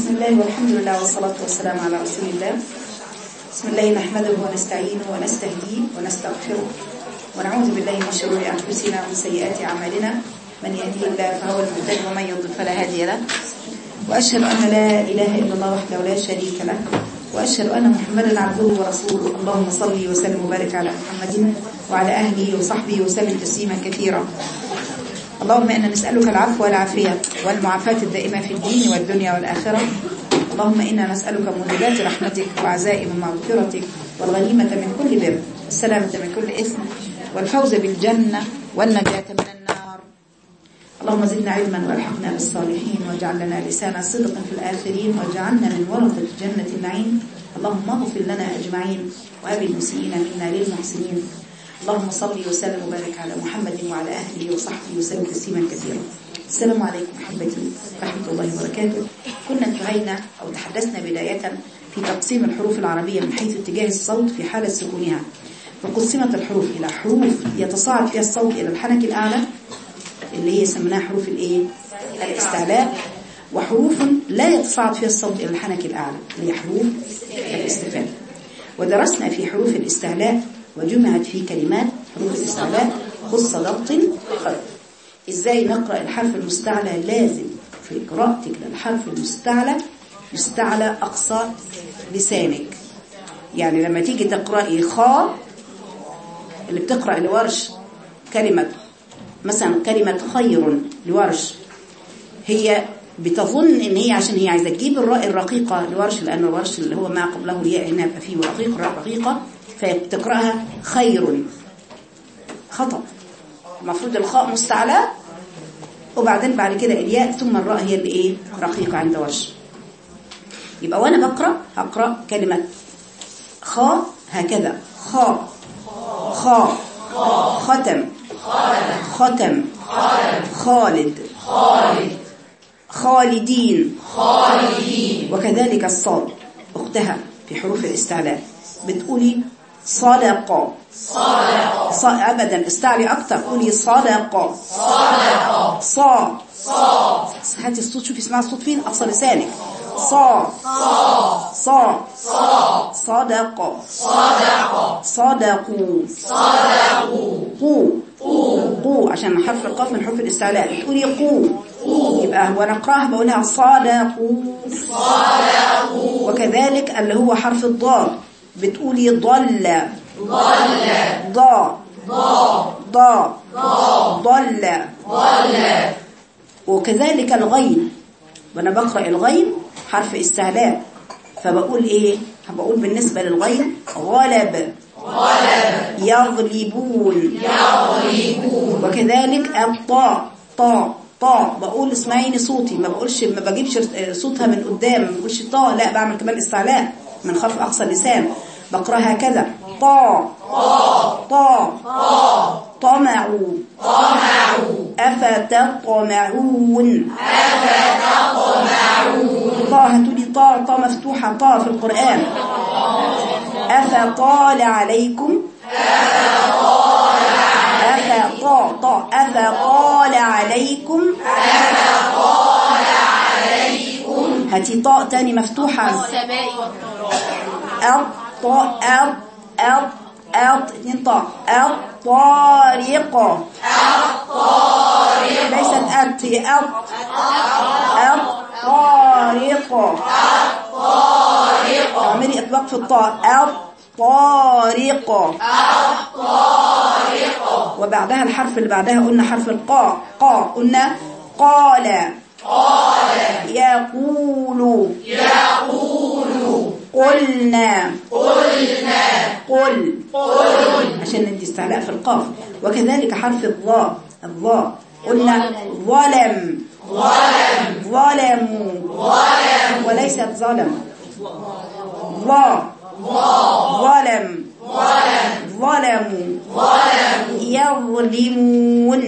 بسم الله والحمد لله والصلاة والسلام على رسول الله بسم الله نحمده ونستعينه ونستهديه ونستغفره ونعوذ بالله من شرور أنفسنا ومن سيئات أعمالنا من يهديه الله فهو المهتد ومن يضلل فلا هادي له وأشهد أن لا إله إلا الله وحده لا شريك له وأشهد أن محمدا عبده ورسوله اللهم صل وسلم وبارك على محمد وعلى أهله وصحبه وسلم تسليما كثيرا اللهم إنا نسألك العفو والعافية والمعافاة الدائمة في الدين والدنيا والآخرة اللهم إنا نسألك موجبات رحمتك وعزائم مغفرتك والغنيمة من كل بر والسلامة من كل إثم والفوز بالجنة والنجاة من النار اللهم زدنا علما والحقنا بالصالحين واجعل لنا لسانا صدق في الآخرين واجعلنا من ورثة جنة النعيم اللهم اغفر لنا أجمعين وأبي المسيئين منا للمحسنين اللهم صل وسلم وبارك على محمد وعلى أهله وصحبه وسلم تسليما كثيرا السلام عليكم أحبتي ورحمة الله وبركاته كنا انتهينا أو تحدثنا بداية في تقسيم الحروف العربية من حيث اتجاه الصوت في حالة سكونها فقسمت الحروف إلى حروف يتصاعد فيها الصوت إلى الحنك الأعلى اللي هي سميناها حروف الايه الاستعلاء وحروف لا يتصاعد فيها الصوت إلى الحنك الأعلى اللي هي حروف الاستفهام ودرسنا في حروف الاستعلاء وجمعت في كلمات حروف الاستعلاء خص ضبط خط ازاي نقرأ الحرف المستعلى لازم في قراءتك للحرف المستعلى يستعلى أقصى لسانك يعني لما تيجي تقرأي خاء اللي بتقرأ لورش كلمة مثلا كلمة خير لورش هي بتظن ان هي عشان هي عايزه تجيب الراء الرقيقه لورش لان الورش اللي هو ما قبله الياء انها يبقى فيه رقيق راء رقيقه فبتقراها خير خطا المفروض الخاء مستعلى وبعدين بعد كده الياء ثم الراء هي اللي ايه رقيقه عند ورش يبقى وانا بقرا هقرا كلمه خاء هكذا خاء خاء ختم ختم خالد خالدين وكذلك الصاد أختها في حروف الاستعلاء بتقولي صدق ص... أبدا استعلي أكتر قولي صدق صا هاتي الصوت شوفي اسمها الصوت فين أقصى لسانك صا صا صدق صدقوا قو قو عشان حرف القاف من حروف الاستعلاء بتقولي قو يبقى وانا اقراها بقولها صدقوا وكذلك اللي هو حرف الضاد بتقولي ضل ضا ضا ضل وكذلك الغين وانا بقرا الغين حرف استعلاء فبقول ايه بقول بالنسبه للغين غلب يغلبون وكذلك الطاء طاء طاء بقول اسمعيني صوتي ما بقولش ما بجيبش صوتها من قدام ما بقولش طاء لا بعمل كمان استعلاء من خلف اقصى اللسان بقراها كذا طاء طاء طمعوا أفتطمعون طاء هتقولي طاء طاء مفتوحة طاء في القرآن أفطال عليكم أفطال طاء أفطال عليكم هاتي طاء تاني مفتوحة أط أط أط أط اتنين طاء الطارق ليست أت هي أط الطارق اعملي اطلاق في الطاء الطارق وبعدها الحرف اللي بعدها قلنا حرف القاء قا قلنا قال يقول قلنا قل عشان ندي استعلاء في القاف وكذلك حرف الضاء الضاء قلنا ظلم ظلموا وليست ظلم ظا ظلم ظلموا يظلمون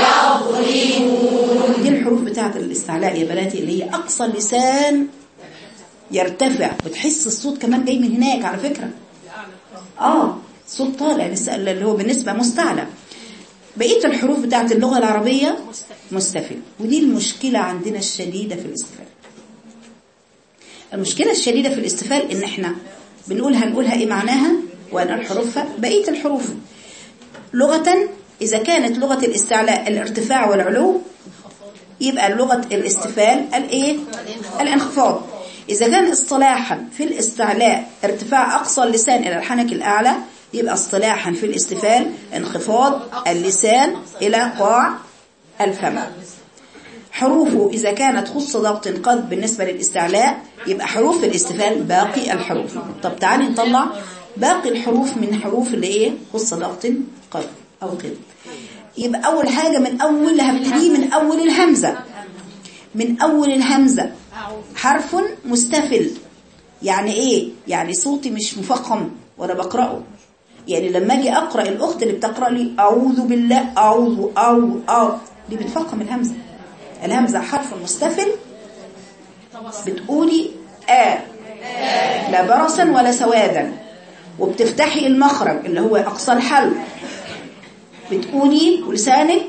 دي الحروف بتاعت الاستعلاء يا بناتي اللي هي أقصى اللسان يرتفع بتحس الصوت كمان جاي من هناك على فكرة اه صوت طالع اللي هو بالنسبة مستعلى بقية الحروف بتاعت اللغة العربية مستفل ودي المشكلة عندنا الشديدة في الاستفال المشكلة الشديدة في الاستفال ان احنا بنقول هنقولها ايه معناها وهنقول حروفها بقية الحروف لغة إذا كانت لغة الاستعلاء الارتفاع والعلو يبقى لغة الاستفال الايه الانخفاض إذا كان اصطلاحا في الاستعلاء ارتفاع أقصى اللسان إلى الحنك الأعلى يبقى اصطلاحا في الاستفال انخفاض اللسان إلى قاع الفم حروفه إذا كانت خص ضغط قد بالنسبة للاستعلاء يبقى حروف الاستفال باقي الحروف طب تعالي نطلع باقي الحروف من حروف اللي ايه خص ضغط قد أو قد يبقى أول حاجة من أولها ابتدي من أول الهمزة من أول الهمزة حرف مستفل يعني ايه يعني صوتي مش مفخم وانا بقرأه يعني لما اجي اقرأ الاخت اللي بتقرأ لي اعوذ بالله اعوذ او او دي بتفخم الهمزة الهمزة حرف مستفل بتقولي آ لا برصا ولا سوادا وبتفتحي المخرج اللي هو أقصى الحلق بتقولي ولسانك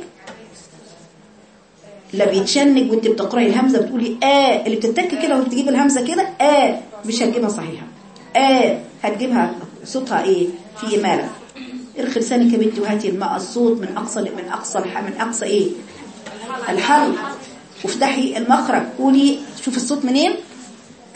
لا بيتشنج وانت بتقراي الهمزه بتقولي اه اللي بتتك كده وتجيب الهمزه كده اه مش هتجيبها صحيحه اه هتجيبها صوتها ايه في اماله ارخي لسانك يا بنتي وهاتي الماء الصوت من اقصى من اقصى من اقصى ايه الحلق وافتحي المخرج قولي شوف الصوت منين اه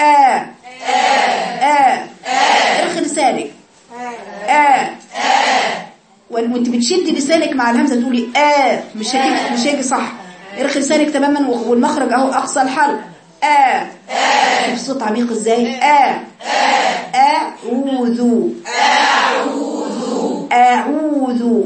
اه ارخي لسانك اه وانت بتشدي لسانك مع الهمزه تقولي اه مش هيجي مش هيجي صح ارخي لسانك تماما والمخرج اهو اقصى الحلق اه شوف الصوت عميق ازاي اه اعوذ اعوذ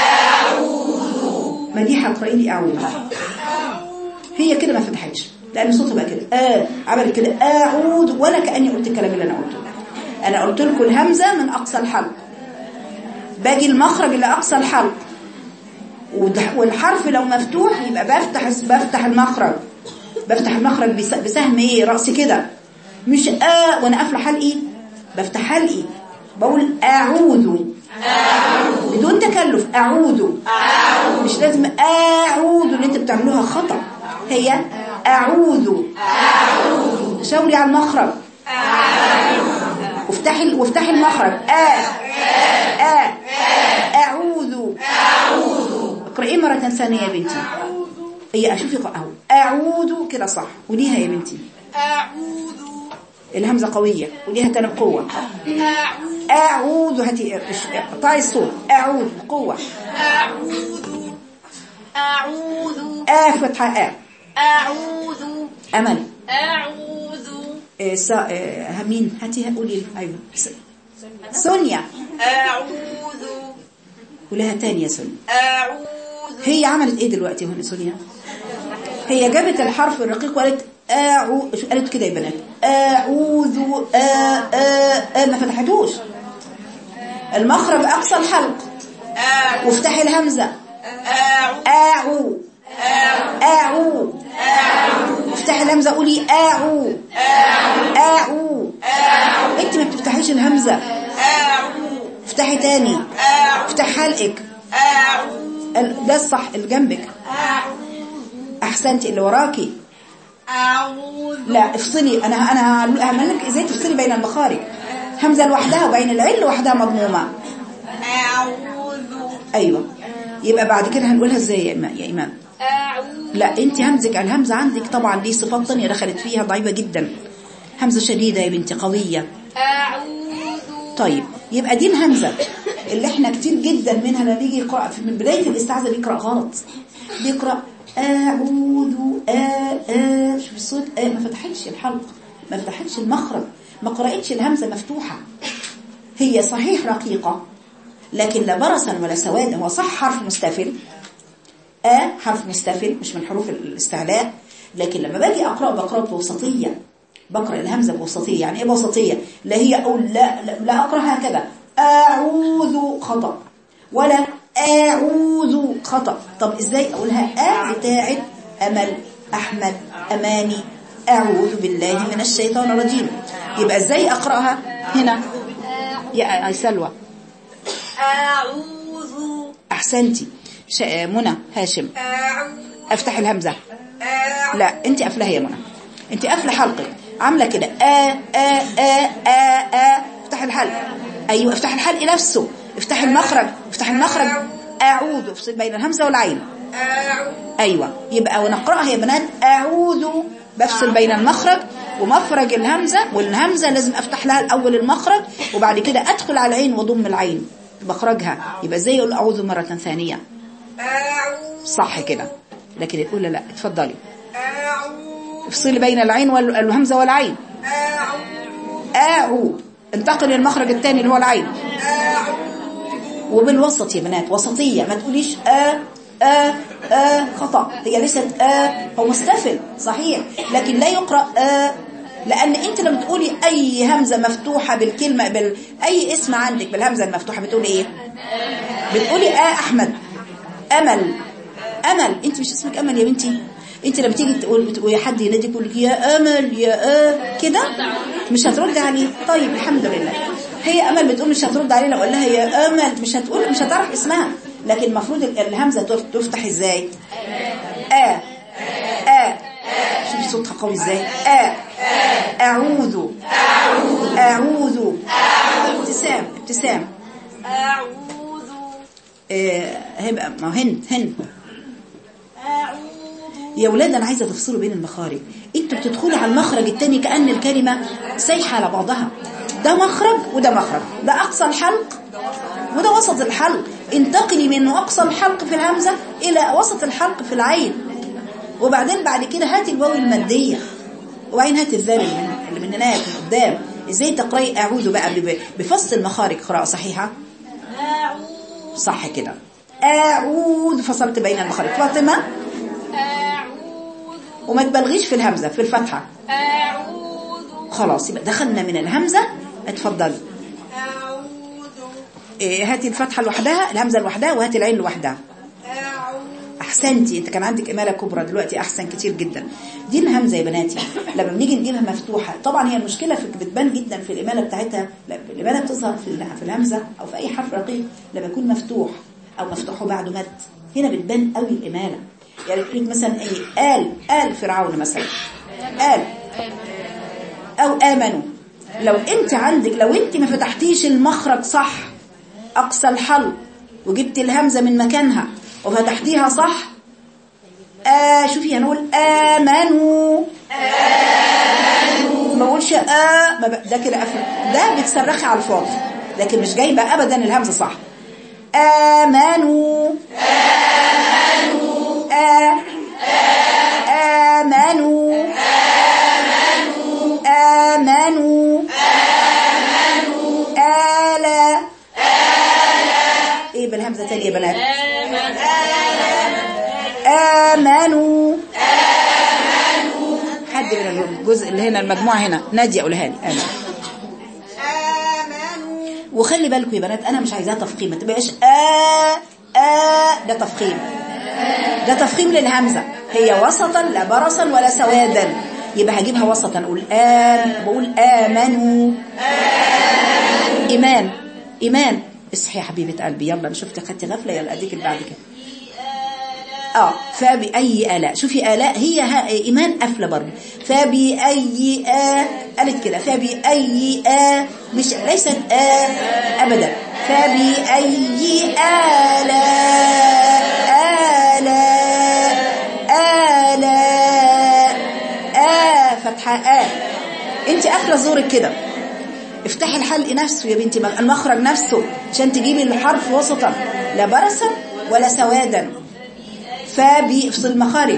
اعوذ مديحه اقراي لي اعوذ هي كده ما فتحتش لان صوتها بقى كده اه عملت كده اعوذ ولا كاني قلت الكلام اللي انا قلته انا قلت لكم الهمزه من اقصى الحلق باجي المخرج الى اقصى الحلق والحرف لو مفتوح يبقى بفتح بفتح المخرج بفتح المخرج بسهم ايه راسي كده مش اه وانا قافله حلقي بفتح حلقي بقول اعوذ بدون تكلف اعوذ مش لازم اعوذ اللي انت بتعملوها خطا هي اعوذ شاوري على المخرج وافتحي وافتحي المخرج اه اه اعوذ اقرأي مرة ثانية يا بنتي هي اشوفي اهو اعوذ كده صح وليها يا بنتي أعوذ الهمزة قوية وليها تاني بقوة أعوذ اعوذ هاتي قطعي الصوت اعوذ بقوة أعوذ أعوذ اه فتحة اه أعوذ امل أعوذ إيه سا إيه همين هاتي قولي لي. ايوه س- سونيا أعوذ ولها تانية سونيا أعوذ هي عملت ايه دلوقتي هنا سونيا هي جابت الحرف الرقيق وقالت اعو شو قالت كده يا بنات اعوذ آ آ آ ما فتحتوش المخرج اقصى الحلق أعوذ وافتحي الهمزه أعوذ اعو اعو افتحي الهمزه قولي اعو اعو انت ما بتفتحيش الهمزه أعوذ افتحي تاني أعوذ افتح حلقك أعوذ ال- ده الصح اللي جنبك احسنتي اللي وراكي أعوذ لا افصلي انا انا هعمل لك ازاي تفصلي بين المخارج همزه لوحدها وبين العين لوحدها مضمومه أعوذ ايوه يبقى بعد كده هنقولها ازاي يا إما- يا ايمان أعوذ لا انت همزك الهمزه عندك طبعا ليه صفات ثانيه دخلت فيها ضعيفه جدا همزه شديده يا بنتي قويه أعوذ طيب يبقى دي الهمزه اللي احنا كتير جدا منها لما بيجي يقرا في من بدايه الاستعاذه بيقرا غلط بيقرا اعوذ آ آ شوف الصوت آ ما فتحتش الحلق ما فتحتش المخرج ما قرأتش الهمزه مفتوحه هي صحيح رقيقه لكن لا برصا ولا سواد هو صح حرف مستفل آ حرف مستفل مش من حروف الاستعلاء لكن لما باجي أقرأ بقرأ بوسطية بقرأ الهمزة بوسطية يعني إيه بوسطية لا هي أقول لا لا, لا أقرأ هكذا أعوذ خطأ ولا أعوذ خطأ طب إزاي أقولها آ بتاعت أمل أحمد أماني أعوذ بالله من الشيطان الرجيم يبقى إزاي أقرأها هنا يا يا سلوى أعوذ أحسنتي ش- منى هاشم أعوذ افتح الهمزة أعوذ لا انت قافلها يا منى انت قافله حلقك عامله كده آ آ آ آ آ افتح الحلق ايوه افتح الحلق نفسه افتح المخرج افتح المخرج اعوذ افصل بين الهمزه والعين ايوه يبقى ونقراها يا بنات اعوذ بفصل بين المخرج ومخرج الهمزه والهمزه لازم افتح لها الاول المخرج وبعد كده ادخل على العين واضم العين بخرجها يبقى ازاي اقول اعوذ مره ثانيه صح كده لكن الاولى لا اتفضلي افصلي بين العين والهمزه والعين اعو انتقل للمخرج الثاني اللي هو العين وبالوسط يا بنات وسطيه ما تقوليش ا ا ا خطا هي ليست ا هو مستفل صحيح لكن لا يقرا ا لان انت لما تقولي اي همزه مفتوحه بالكلمه بال اي اسم عندك بالهمزه المفتوحه بتقولي ايه بتقولي ا احمد امل امل انت مش اسمك امل يا بنتي انت لما تيجي تقول بتقولي حد ينادي يقول لك يا امل يا اه كده مش هترد عليه طيب الحمد لله هي امل بتقول مش هترد عليه لو قال لها يا امل مش هتقول مش هتعرف اسمها لكن المفروض الهمزه تفتح ازاي ا ا شوفي صوتها قوي ازاي ا اعوذ اعوذ ابتسام ابتسام أعوذ آه، هيبقى ما هند هند أعوذ يا ولاد انا عايزه تفصلوا بين المخارج انتوا بتدخلوا على المخرج التاني كأن الكلمة سايحة على بعضها ده مخرج وده مخرج ده اقصى الحلق وده وسط الحلق انتقلي من اقصى الحلق في الهمزة الى وسط الحلق في العين وبعدين بعد كده هاتي الواو المادية وبعدين هاتي الذال اللي من- اللي من هناك من قدام ازاي تقرأي اعوذ بقى ب- بفصل المخارج قراءة صحيحة أعوذ صح كده اعوذ فصلت بين المخارج فاطمة أعوذ وما تبالغيش في الهمزة في الفتحة أعوذ خلاص يبقى دخلنا من الهمزة اتفضلي أعوذ إيه، هاتي الفتحة لوحدها الهمزة لوحدها وهاتي العين لوحدها أعوذ احسنتي انت كان عندك اماله كبرى دلوقتي احسن كتير جدا دي الهمزه يا بناتي لما بنيجي نجيبها مفتوحه طبعا هي المشكله في بتبان جدا في الاماله بتاعتها لا، الاماله بتظهر في ال- في الهمزه او في اي حرف رقيق لما يكون مفتوح او مفتوح وبعده مد هنا بتبان قوي الاماله يعني يقول لك مثلا ايه قال قال فرعون مثلا قال او امنوا لو انت عندك لو انت ما فتحتيش المخرج صح اقصى الحلق وجبت الهمزه من مكانها وفتحتيها صح آه شوفي هنقول امنوا ما بقولش آه ما ب... ده كده قفل ده بتصرخي على الفاضي لكن مش جايبه ابدا الهمزه صح امنوا امنوا آه آمنوا آمنوا آلا ايه بالهمزة تاني يا بنات آمنوا حد من الجزء اللي هنا المجموعة هنا نادية قولها لي آمنوا آمنوا وخلي بالكم يا بنات انا مش عايزاها تفخيم ما تبقاش آ آ ده تفخيم ده تفخيم للهمزة هي وسطا لا برصا ولا سوادا يبقى هجيبها وسطا اقول آم بقول آمنوا إيمان إيمان اصحي يا حبيبة قلبي يلا انا شفت خدتي غفلة يلا اديك اللي بعد كده اه فبأي آلاء شوفي آلاء هي ها إيمان قافلة برضه فبأي آ قالت كده فبأي آ مش ليست آ أبدا فبأي آلاء آلاء آلاء آ فتحة آ انت قافلة زورك كده افتحي الحلق نفسه يا بنتي المخرج نفسه عشان تجيبي الحرف وسطا لا برصا ولا سوادا فبي افصل المخارج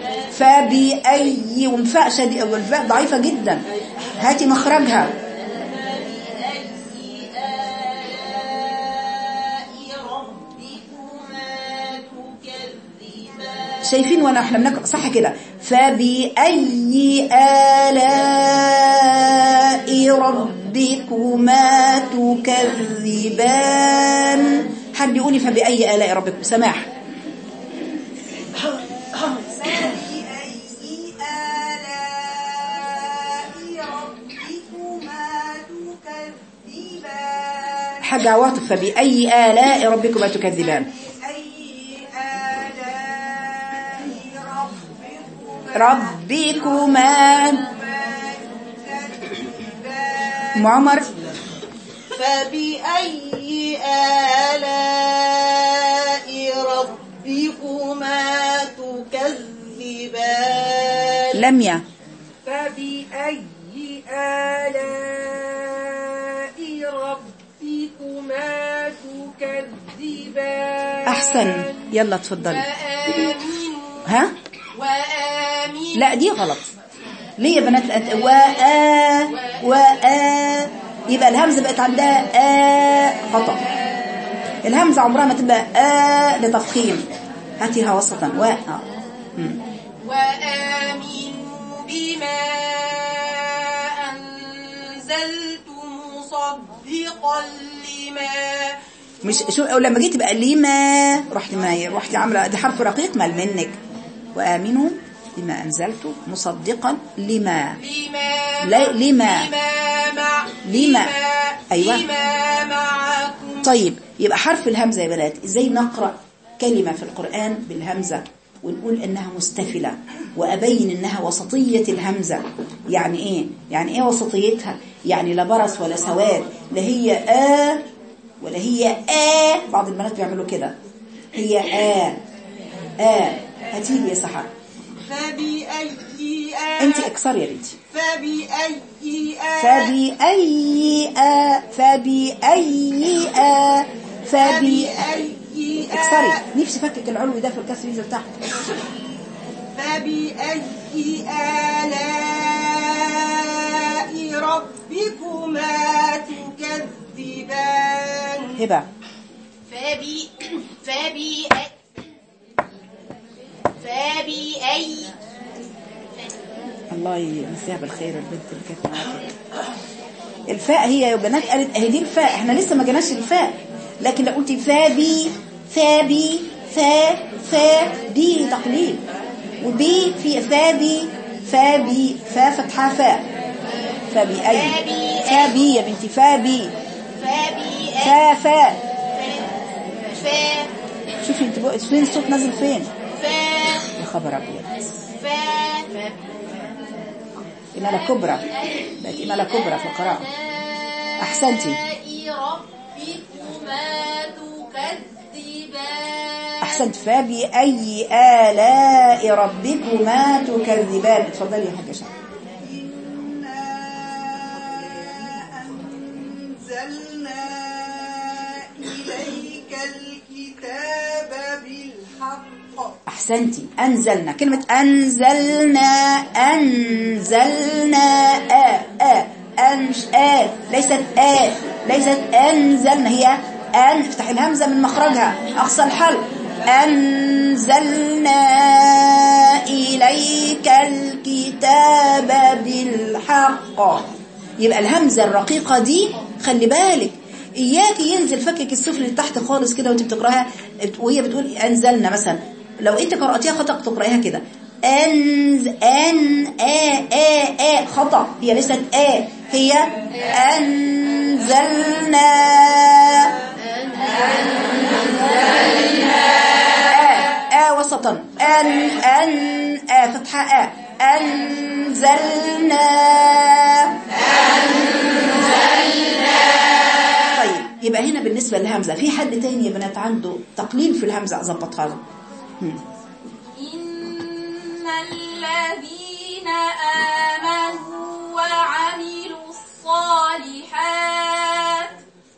فبأي والفاء شدي والفاء ضعيفة جدا هاتي مخرجها ربكما تكذبان شايفين وانا احنا بنقرا صح كده فبأي آلاء ربكما تكذبان حد يقولي فبأي آلاء ربكم سماح فبأي آلاء ربكما تكذبان حاجة عواطف فبأي آلاء ربكما تكذبان أي آلاء ربكما ربكما تكذبان ام عمر فبأي آلاء ربكما تكذبان لميا فبأي آلاء ربكما تكذبان احسن يلا تفضلي وآمنوا ها وآمنوا لا دي غلط ليه يا بنات الأت- وآ وآ يبقى الهمزة بقت عندها آ خطأ الهمزة عمرها ما تبقى آ لتفخيم هاتيها وسطا و آه. مم. وآمنوا بما أنزلت مصدقا لما مش شو أو لما جيت بقى لما رحت ما رحت عامله ده حرف رقيق مال منك وآمنوا بما أنزلت مصدقا لما لما لا لما لما مع لما. أيوة. لما معكم طيب يبقى حرف الهمزة يا بنات ازاي نقرأ كلمة في القرآن بالهمزة ونقول انها مستفلة وابين انها وسطية الهمزة يعني ايه يعني ايه وسطيتها يعني لا برص ولا سواد لا هي آ ولا هي آ بعض البنات بيعملوا كده هي آ آ هاتيلي يا سحر فبأي انت آلاء اكسري يا بنتي فبأي آلاء فبأي آ فبأي آ فبأي فبأي اكسري آلاء نفسي فكك العلو ده في الكسر ينزل تحت فبأي آلاء ربكما تكذبان هبة فبي فبي فبأي الله يمسيها بالخير البنت اللي كانت معاك الفاء هي يا بنات قالت اهي دي الفاء احنا لسه ما جيناش الفاء لكن لو قلتي فابي فابي فا فا دي تقليل وبي في فابي فابي فا فتحة فاء فابي اي فابي يا بنتي فابي فبأي فا فا ف شوفي انت بقى فين الصوت نازل فين ف يا خبر ابيض ف إمالة كبرى بقت إمالة كبرى في القراءة أحسنتي ربكما تكذبان أحسنت فبأي آلاء ربكما تكذبان اتفضلي يا حاجة شعر أنزلنا إليك الكتاب بالحق أحسنتي أنزلنا كلمة أنزلنا أنزلنا آ آ أنش آ ليست آ ليست أنزلنا هي أن افتح الهمزة من مخرجها أقصى الحلق أنزلنا إليك الكتاب بالحق يبقى الهمزة الرقيقة دي خلي بالك إياك ينزل فكك السفلي لتحت خالص كده وانت بتقراها وهي بتقول أنزلنا مثلا لو انت قرأتيها خطأ تقرأيها كده أنز أن آ آ آ خطأ هي ليست آ هي أنزلنا آ آ وسطا أن أن آ فتحة آ أنزلنا طيب يبقى هنا بالنسبة للهمزة في حد تاني يا بنات عنده تقليل في الهمزة أظبطها له هم. إن الذين آمنوا وعملوا الصالحات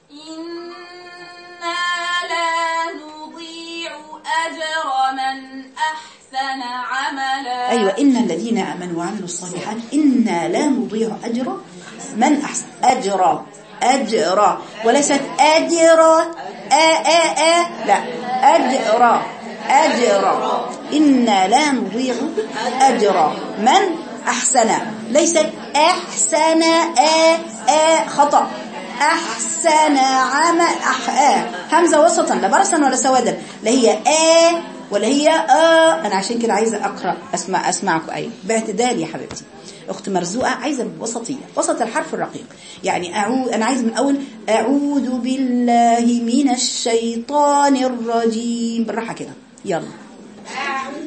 إنا لا نضيع أجر من أحسن عملا أيوة إن الذين آمنوا وعملوا الصالحات إنا لا نضيع أجر من أحسن أجر أجر وليست أجر آ آ آ لا أجر أجر إنا لا نضيع أجر من أحسن ليست أحسن آ آ خطأ أحسن عمل أح آ همزة وسطا لا برصا ولا سوادا لا هي آ ولا هي آ أنا عشان كده عايزة أقرأ أسمع أسمعكم أي باعتدال يا حبيبتي أخت مرزوقة عايزة وسطية وسط الحرف الرقيق يعني أعوذ أنا عايزة من أول أعوذ بالله من الشيطان الرجيم بالراحة كده يلا أعوذ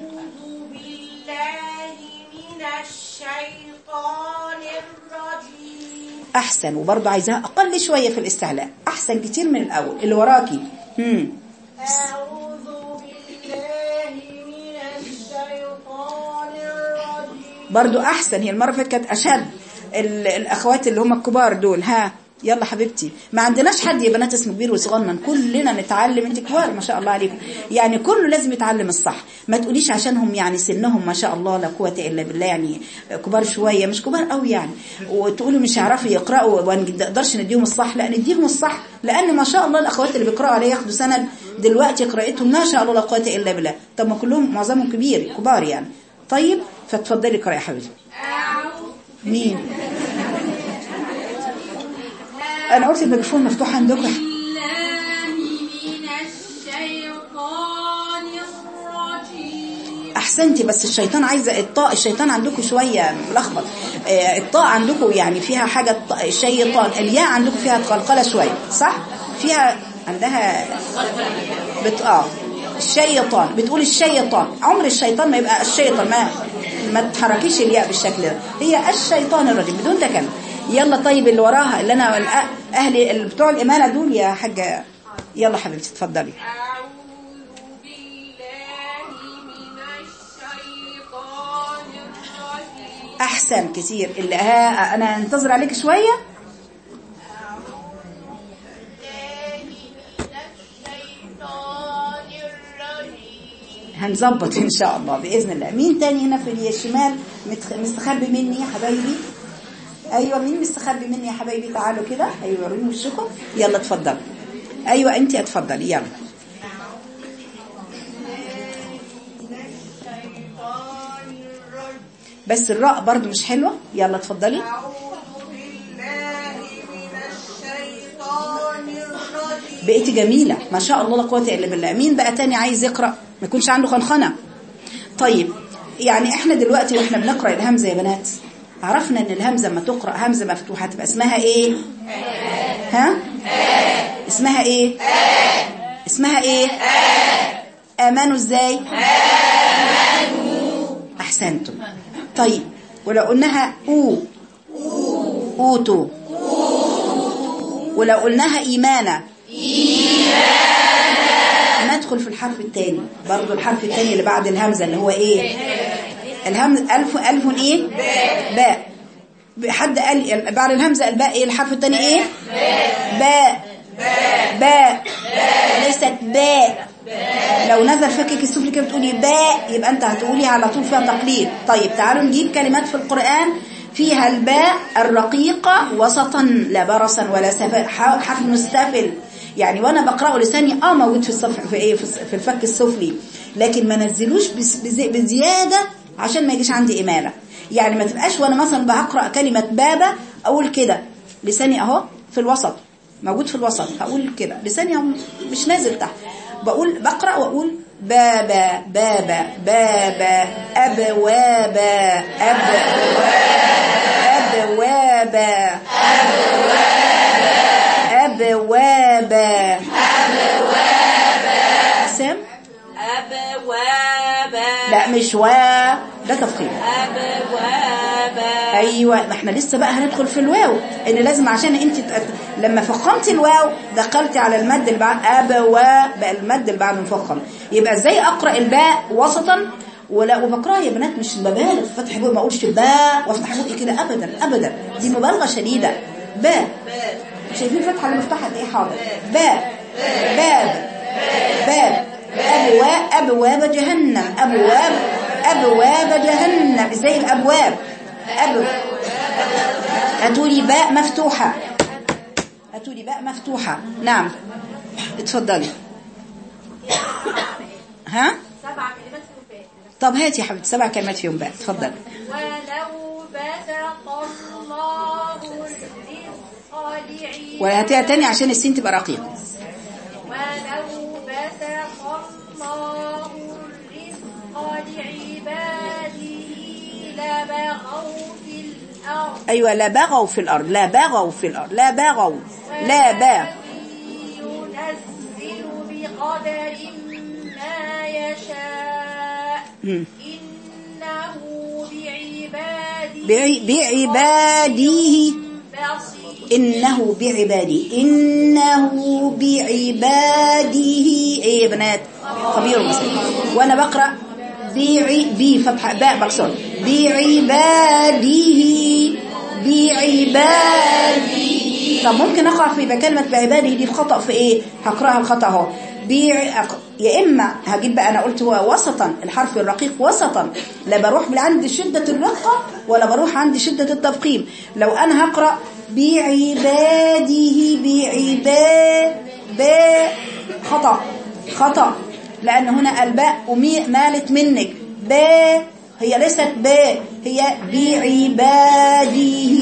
بالله من الشيطان الرجيم احسن وبرضه عايزاها اقل شويه في الاستعلاء احسن كتير من الاول اللي وراكي امم أعوذ بالله من الشيطان الرجيم برضو احسن هي المره اللي فاتت كانت اشد ال- الاخوات اللي هم الكبار دول ها يلا حبيبتي ما عندناش حد يا بنات اسمه كبير وصغنن كلنا نتعلم انت كبار ما شاء الله عليكم يعني كله لازم يتعلم الصح ما تقوليش عشانهم يعني سنهم ما شاء الله لا قوه الا بالله يعني كبار شويه مش كبار قوي يعني وتقولوا مش هيعرفوا يقراوا وما نقدرش نديهم الصح لا نديهم الصح لان ما شاء الله الاخوات اللي بيقراوا عليه ياخدوا سند دلوقتي قراءتهم ما شاء الله لا قوه الا بالله طب ما كلهم معظمهم كبير كبار يعني طيب فتفضلي اقراي يا حبيبتي مين انا قلت الميكروفون مفتوح عندكم بالله من الشيطان الرجيم احسنتي بس الشيطان عايزه الطاء الشيطان عندكم شويه ملخبط آه، الطاء عندكم يعني فيها حاجه الط- الشيطان الياء عندكم فيها قلقله شويه صح فيها عندها بت... اه الشيطان بتقول الشيطان عمر الشيطان ما يبقى الشيطان ما ما تحركيش الياء بالشكل ده هي الشيطان الرجيم بدون تكلم يلا طيب اللي وراها اللي انا الأ- اهلي اللي بتوع الامانه دول يا حاجه يلا حبيبتي اتفضلي أعوذ بالله من الشيطان الرجيم احسن كتير اللي ها انا انتظر عليك شويه هنظبط ان شاء الله باذن الله مين تاني هنا في الشمال متخ- مستخبي مني يا حبايبي ايوه مين مستخبي مني يا حبايبي تعالوا كده ايوه وروني وشكم يلا اتفضل ايوه انت اتفضلي يلا بس الراء برضو مش حلوه يلا اتفضلي أعوذ بالله من الشيطان الرجيم بقيتي جميلة ما شاء الله لا قوة إلا بالله مين بقى تاني عايز يقرأ ما يكونش عنده خنخنة طيب يعني احنا دلوقتي واحنا بنقرأ الهمزة يا بنات عرفنا ان الهمزة لما تقرأ همزة مفتوحة تبقى اسمها ايه ها اسمها ايه اسمها ايه امنوا ازاي احسنتم طيب ولو قلناها او اوتو ولو قلناها إيمانا ندخل في الحرف الثاني برضو الحرف الثاني اللي بعد الهمزة اللي هو ايه الهمز ألف ألف ايه باء حد قال بعد الهمزة الباء ايه الحرف الثاني ايه باء باء ليست باء لو نزل فكك السفلي كده بتقولي باء يبقى انت هتقولي على طول فيها تقليد طيب تعالوا نجيب كلمات في القرآن فيها الباء الرقيقة وسطا لا برصا ولا سفل حرف مستفل يعني وانا بقراه لساني اه موجود في الصف في ايه في الص- في الفك السفلي لكن ما نزلوش بس- بزي- بزياده عشان ما يجيش عندي اماله يعني ما تبقاش وانا مثلا بقرا كلمه بابا اقول كده لساني اهو في الوسط موجود في الوسط هقول كده لساني اهو مش نازل تحت بقول بقرا واقول بابا بابا بابا ابوابا ابوابا ابوابا سم أبوابا لا مش وا ده تفخيم أبوابا ايوه ما احنا لسه بقى هندخل في الواو ان لازم عشان انت تت- لما فخمتي الواو دخلتي على المد اللي بعد ابوا بقى المد اللي بعده مفخم يبقى ازاي اقرا الباء وسطا ولا وبقراها يا بنات مش ببالغ في فتح بقي ما اقولش باء وافتح بقي كده ابدا ابدا دي مبالغه شديده باء شايفين الفتحه اللي مفتوحه قد ايه حاضر باء باب باب ابواب ابواب جهنم ابواب ابواب جهنم زي الابواب أب هاتولي باء مفتوحة هاتولي باء مفتوحة نعم اتفضلي ها سبع كلمات في الباء طب هاتي يا حبيبتي سبع كلمات فيهم باء اتفضلي ولو بسط الله الرزق لعباده وهاتيها تاني عشان السين تبقى رقيقة ولو بسط الله الرزق لعباده لبغوا في الأرض ايوه لا بغوا في الارض لا بغوا في الارض لا بغوا لا با ينزل بقدر ما يشاء مم. إنه بعباده بعي- بعباده بصير إنه بعباده إنه بعباده إيه يا بنات خبير بصير وأنا بقرأ بعي بي فتحة باء بكسر بعباده بعباده طب ممكن أقع في كلمة بعباده دي في خطأ في إيه هقرأها الخطأ أهو بيع يا إما هجيب بقى أنا قلت هو وسطا الحرف الرقيق وسطا لا بروح من عند شدة الرقة ولا بروح عند شدة التفخيم لو أنا هقرأ بعباده بعباد باء خطأ خطأ لأن هنا الباء ومي مالت منك باء هي ليست باء هي بعباده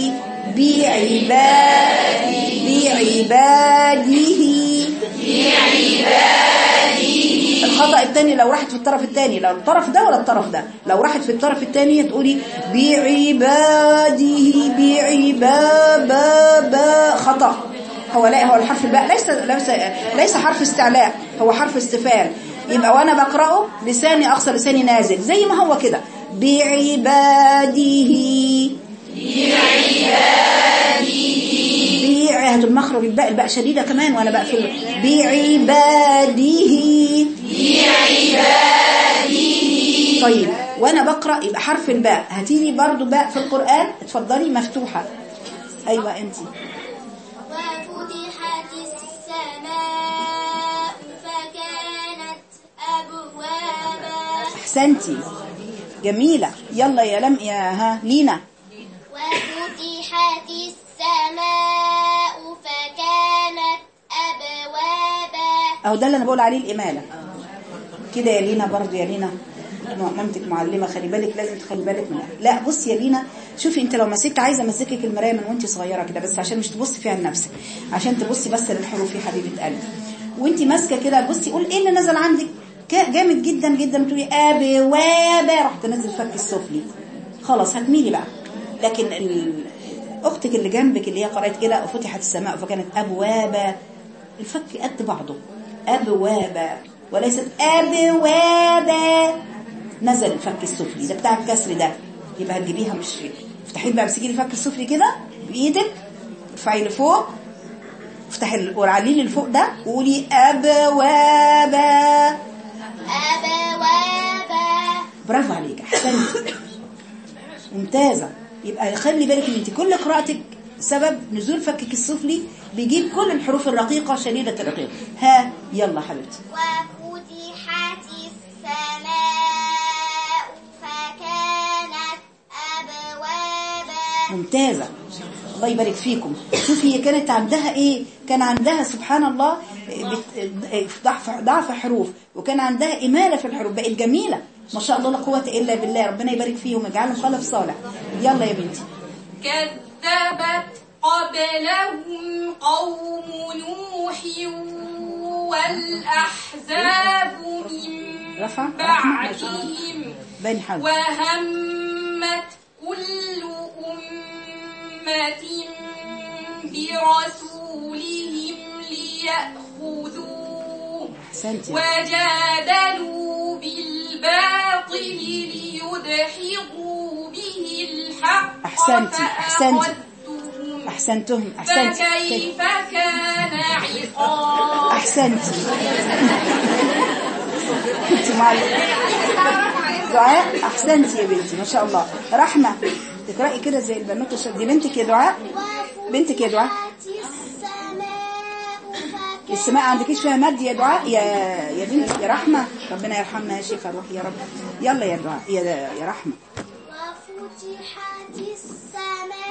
بعباده بعباده الخطأ الثاني لو راحت في الطرف الثاني لو الطرف ده ولا الطرف ده لو راحت في الطرف الثاني تقولي بعباده بعبابا خطأ هو لا هو الحرف الباء ليس ليس ليس حرف استعلاء هو حرف استفال يبقى وانا بقراه لساني اقصى لساني نازل زي ما هو كده بعباده بعباده المخرج الباء الباء شديده كمان وانا بقفل بعباده طيب وانا بقرا يبقى حرف الباء هاتيلي برضو باء في القران اتفضلي مفتوحه ايوه انت وفتحت السماء فكانت أبوابا احسنتي جميله يلا يا لم يا ها لينا وفتحت السماء فكانت أبوابا اهو ده اللي انا بقول عليه الاماله كده يا لينا برضو يا لينا مامتك معلمه خلي بالك لازم تخلي بالك منها لا بصي يا لينا شوفي انت لو مسكت عايزه امسكك المرايه من وانت صغيره كده بس عشان مش تبصي فيها لنفسك عشان تبصي بس للحروف يا حبيبه قلبي وانت ماسكه كده بصي قول ايه اللي نزل عندك كا- جامد جدا جدا تقولي ابي وابا راح تنزل فك السفلي خلاص هتميلي بقى لكن ال- اختك اللي جنبك اللي هي قرأت كده وفتحت السماء فكانت ابوابا الفك قد بعضه ابوابا وليست ابوابا نزل الفك السفلي ده بتاع الكسر ده يبقى هتجيبيها مش افتحي بقى امسكي لي الفك السفلي كده بايدك ارفعي لفوق افتحي ال- وعلي لي لفوق ده وقولي ابوابا أبوابا برافو عليك احسنتي ممتازه يبقى خلي بالك ان انت كل قراءتك سبب نزول فكك السفلي بيجيب كل الحروف الرقيقه شديده الرقيق ها يلا حبيبتي وفتحت السماء فكانت أبوابا ممتازة الله يبارك فيكم شوفي هي كانت عندها ايه كان عندها سبحان الله بت- ضعف ضعف حروف وكان عندها إمالة في الحروف بقت جميلة ما شاء الله لا قوة إلا بالله ربنا يبارك فيهم ويجعلهم خلف صالح يلا يا بنتي كذبت قبلهم قوم نوح والأحزاب من رفع بعدهم بني حاول وهمت كل أمة برسولهم ليأخذوه احسنتي وجادلوا بالباطل ليدحضوا به الحق أحسنتي، أحسنتي. فأخذتهم احسنتهم احسنتي فكيف كان عقاب احسنتي انت معلم دعاء احسنتي يا بنتي ما شاء الله رحمه تقراي كده زي البنوته الشاب- دي بنتك يا دعاء بنتك يا دعاء السماء عندكيش فيها مد يا دعاء يا يا بنتي يا رحمه ربنا يرحمنا يا شيخه روح يا رب يلا يا دعاء يا يا رحمه وفتحت السماء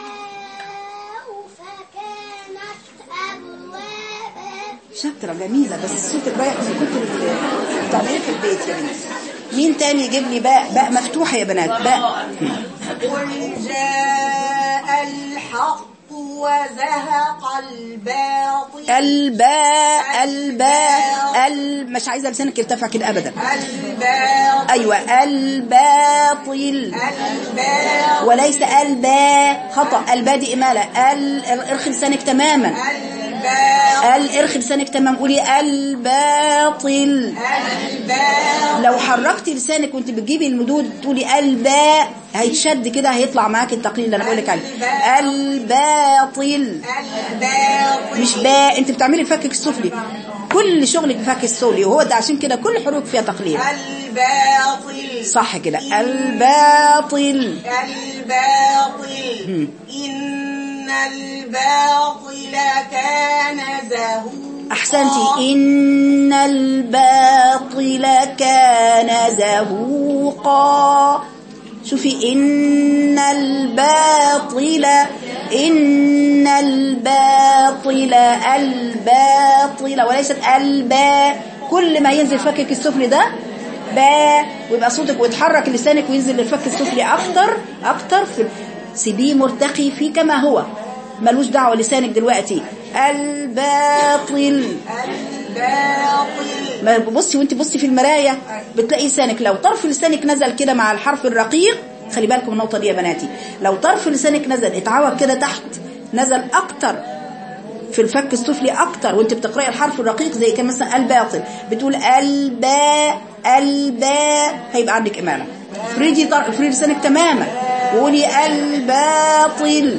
فكانت أبوابا شاطره جميله بس الصوت رايح من كتر ال- التعليق في البيت يا بنتي مين تاني يجيب لي باء باء مفتوحه يا بنات باء قل جاء الحق وزهق الباطل الباء الباء ال مش عايزه لسانك يرتفع كده ابدا الباطل ايوه الباطل الباطل وليس الباء خطا الباء دي اماله ال ارخي لسانك تماما الباطل ال ارخي لسانك تمام قولي الباطل الباطل لو حركتي لسانك وانت بتجيبي المدود تقولي الباء هيتشد كده هيطلع معاك التقليل اللي انا بقول لك عليه الباطل الباطل مش باء انت بتعملي الفك السفلي كل شغلك فك السفلي وهو ده عشان كده كل حروف فيها تقليل الباطل صح كده الباطل الباطل مم. إن الباطل كان زهوقا احسنتي ان الباطل كان زهوقا شوفي ان الباطل ان الباطل الباطل وليست الباء كل ما ينزل فكك السفلي ده باء ويبقى صوتك ويتحرك لسانك وينزل للفك السفلي اكتر اكتر في سيبيه مرتقي فيه كما هو ملوش دعوه لسانك دلوقتي الباطل الباطل ما بصي وانت بصي في المرايه بتلاقي لسانك لو طرف لسانك نزل كده مع الحرف الرقيق خلي بالكم من النقطه دي يا بناتي لو طرف لسانك نزل اتعوج كده تحت نزل اكتر في الفك السفلي اكتر وانت بتقراي الحرف الرقيق زي كان مثلا الباطل بتقول الباء الباء هيبقى عندك اماله افردي طر... افردي لسانك تماما وقولي الباطل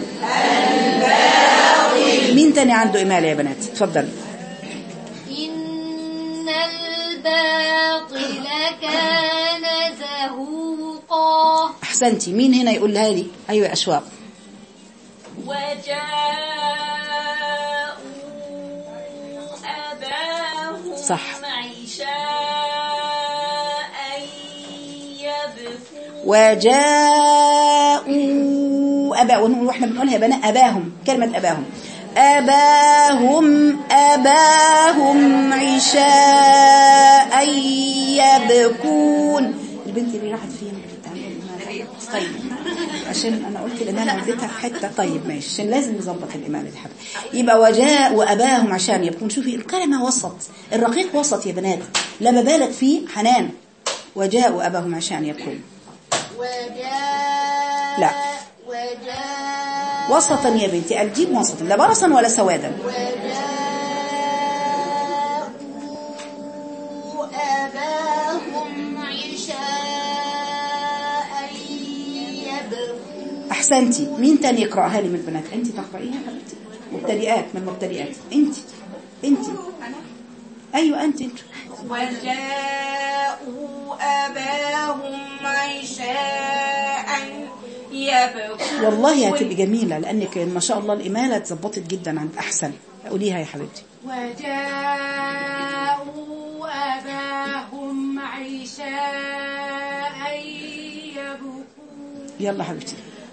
مين تاني عنده اماله يا بنات اتفضلي إن الباطل كان زهوقا احسنتي مين هنا يقول لها لي ايوه يا اشواق وجاءوا أباهم صح. عشاء يبكون وجاءوا أبا ونقول واحنا بنقولها يا بنات أباهم كلمة أباهم أباهم أباهم عشاء يبكون البنت اللي راحت فين طيب عشان انا قلت الامانه وديتها في حته طيب ماشي عشان لازم نظبط الامانه دي حاجه يبقى وجاء واباهم عشان يبكون شوفي الكلمه وسط الرقيق وسط يا بنات لما بالغ فيه حنان وجاءوا اباهم عشان يبكون وجاء لا. وجاء وسطا يا بنتي الجيم وسطا لا برصا ولا سوادا وجاءوا أباهم عشاء يبكون احسنتي مين تاني يقراها لي من البنات انت تقرايها يا حبيبتي مبتدئات من المبتدئات انت انت ايوه انت انت وجاءوا أباهم عشاء يبكون والله هتبقى جميله لانك ما شاء الله الاماله اتظبطت جدا عند احسن قوليها يا حبيبتي وجاءوا أباهم عشاء يبكون يلا حبيبتي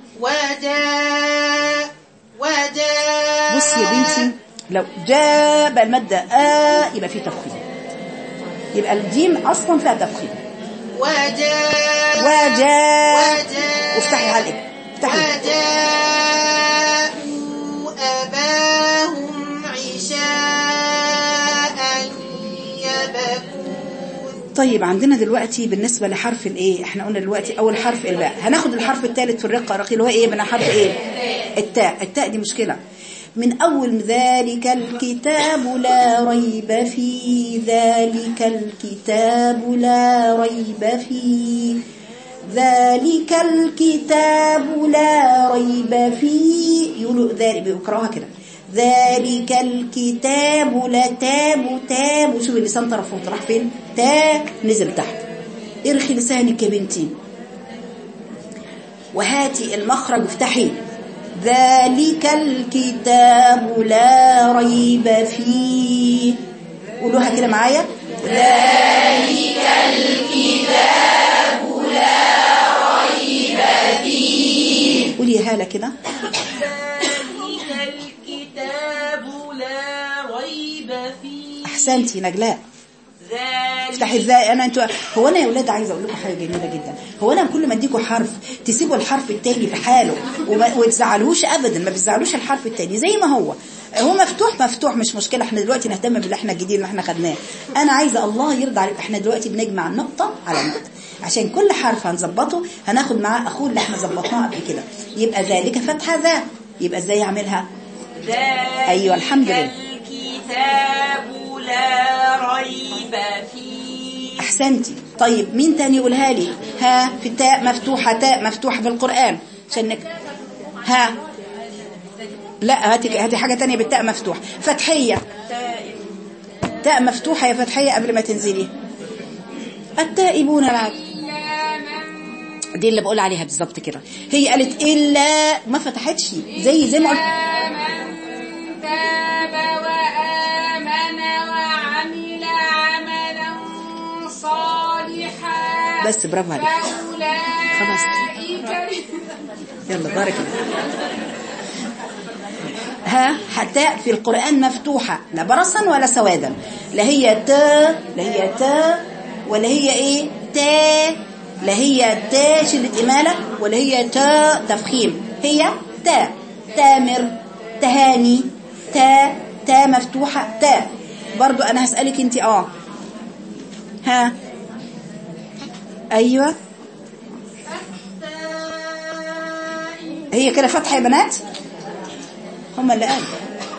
وجاء وجاء بصي يا بنتي لو جاء بقى الماده آ يبقى في تفخيم يبقى الجيم اصلا فيها تفخيم وجاء وجاء وجاء وافتحي عليك افتحي وجاءوا أباهم عشاء يبكون طيب عندنا دلوقتي بالنسبة لحرف الايه احنا قلنا دلوقتي اول حرف الباء هناخد الحرف الثالث في الرقة الرقيق اللي هو ايه من حرف ايه التاء التاء دي مشكلة من اول ذلك الكتاب لا ريب فيه ذلك الكتاب لا ريب فيه ذلك الكتاب لا ريب فيه يقولوا ذلك بيقراها كده ذلك الكتاب لا تاب تاب وشوفي اللسان طرفه راح فين تا نزل تحت ارخي لسانك يا بنتي وهاتي المخرج افتحي ذلك الكتاب لا ريب فيه قولوها كده معايا قولي يا هالة كده ذلك الكتاب لا ريب فيه احسنتي نجلاء ذلك افتحي ازاي انا انتوا هو انا يا ولاد عايزه اقول لكم حاجه جميله جدا هو انا كل ما اديكم حرف تسيبوا الحرف التاني في حاله وما وتزعلوش ابدا ما بتزعلوش الحرف التاني زي ما هو هو مفتوح مفتوح مش مشكله احنا دلوقتي نهتم باللي احنا الجديد اللي احنا خدناه انا عايزه الله يرضى عليك احنا دلوقتي بنجمع نقطه على نقطه عشان كل حرف هنظبطه هناخد معاه اخوه اللي احنا ظبطناه قبل كده يبقى ذلك فتحه ذا يبقى ازاي اعملها ذلك أيوة، الحمد لله. الكتاب لا ريب فيه احسنتي طيب مين تاني يقولها لي ها في تاء مفتوحة تاء مفتوحة في القرآن عشان نك... ها لا هاتي هاتي حاجة تانية بالتاء مفتوح فتحية تاء مفتوحة يا فتحية قبل ما تنزلي التائبون العاب دي اللي بقول عليها بالظبط كده هي قالت إلا ما فتحتش زي زي ما قلت من تاب وآمن وعمل عملا صالحا بس برافو عليك خلاص. فأولئك يلا بارك الله ها حتاء في القرآن مفتوحة لا برصا ولا سوادا لا هي تا لا هي تا ولا هي ايه تا لا هي تا شدة إمالة ولا هي تا تفخيم هي تا تامر تهاني تا تا مفتوحة تا برضو أنا هسألك انت اه ها أيوة هي كده فتحة يا بنات هما اللي قالوا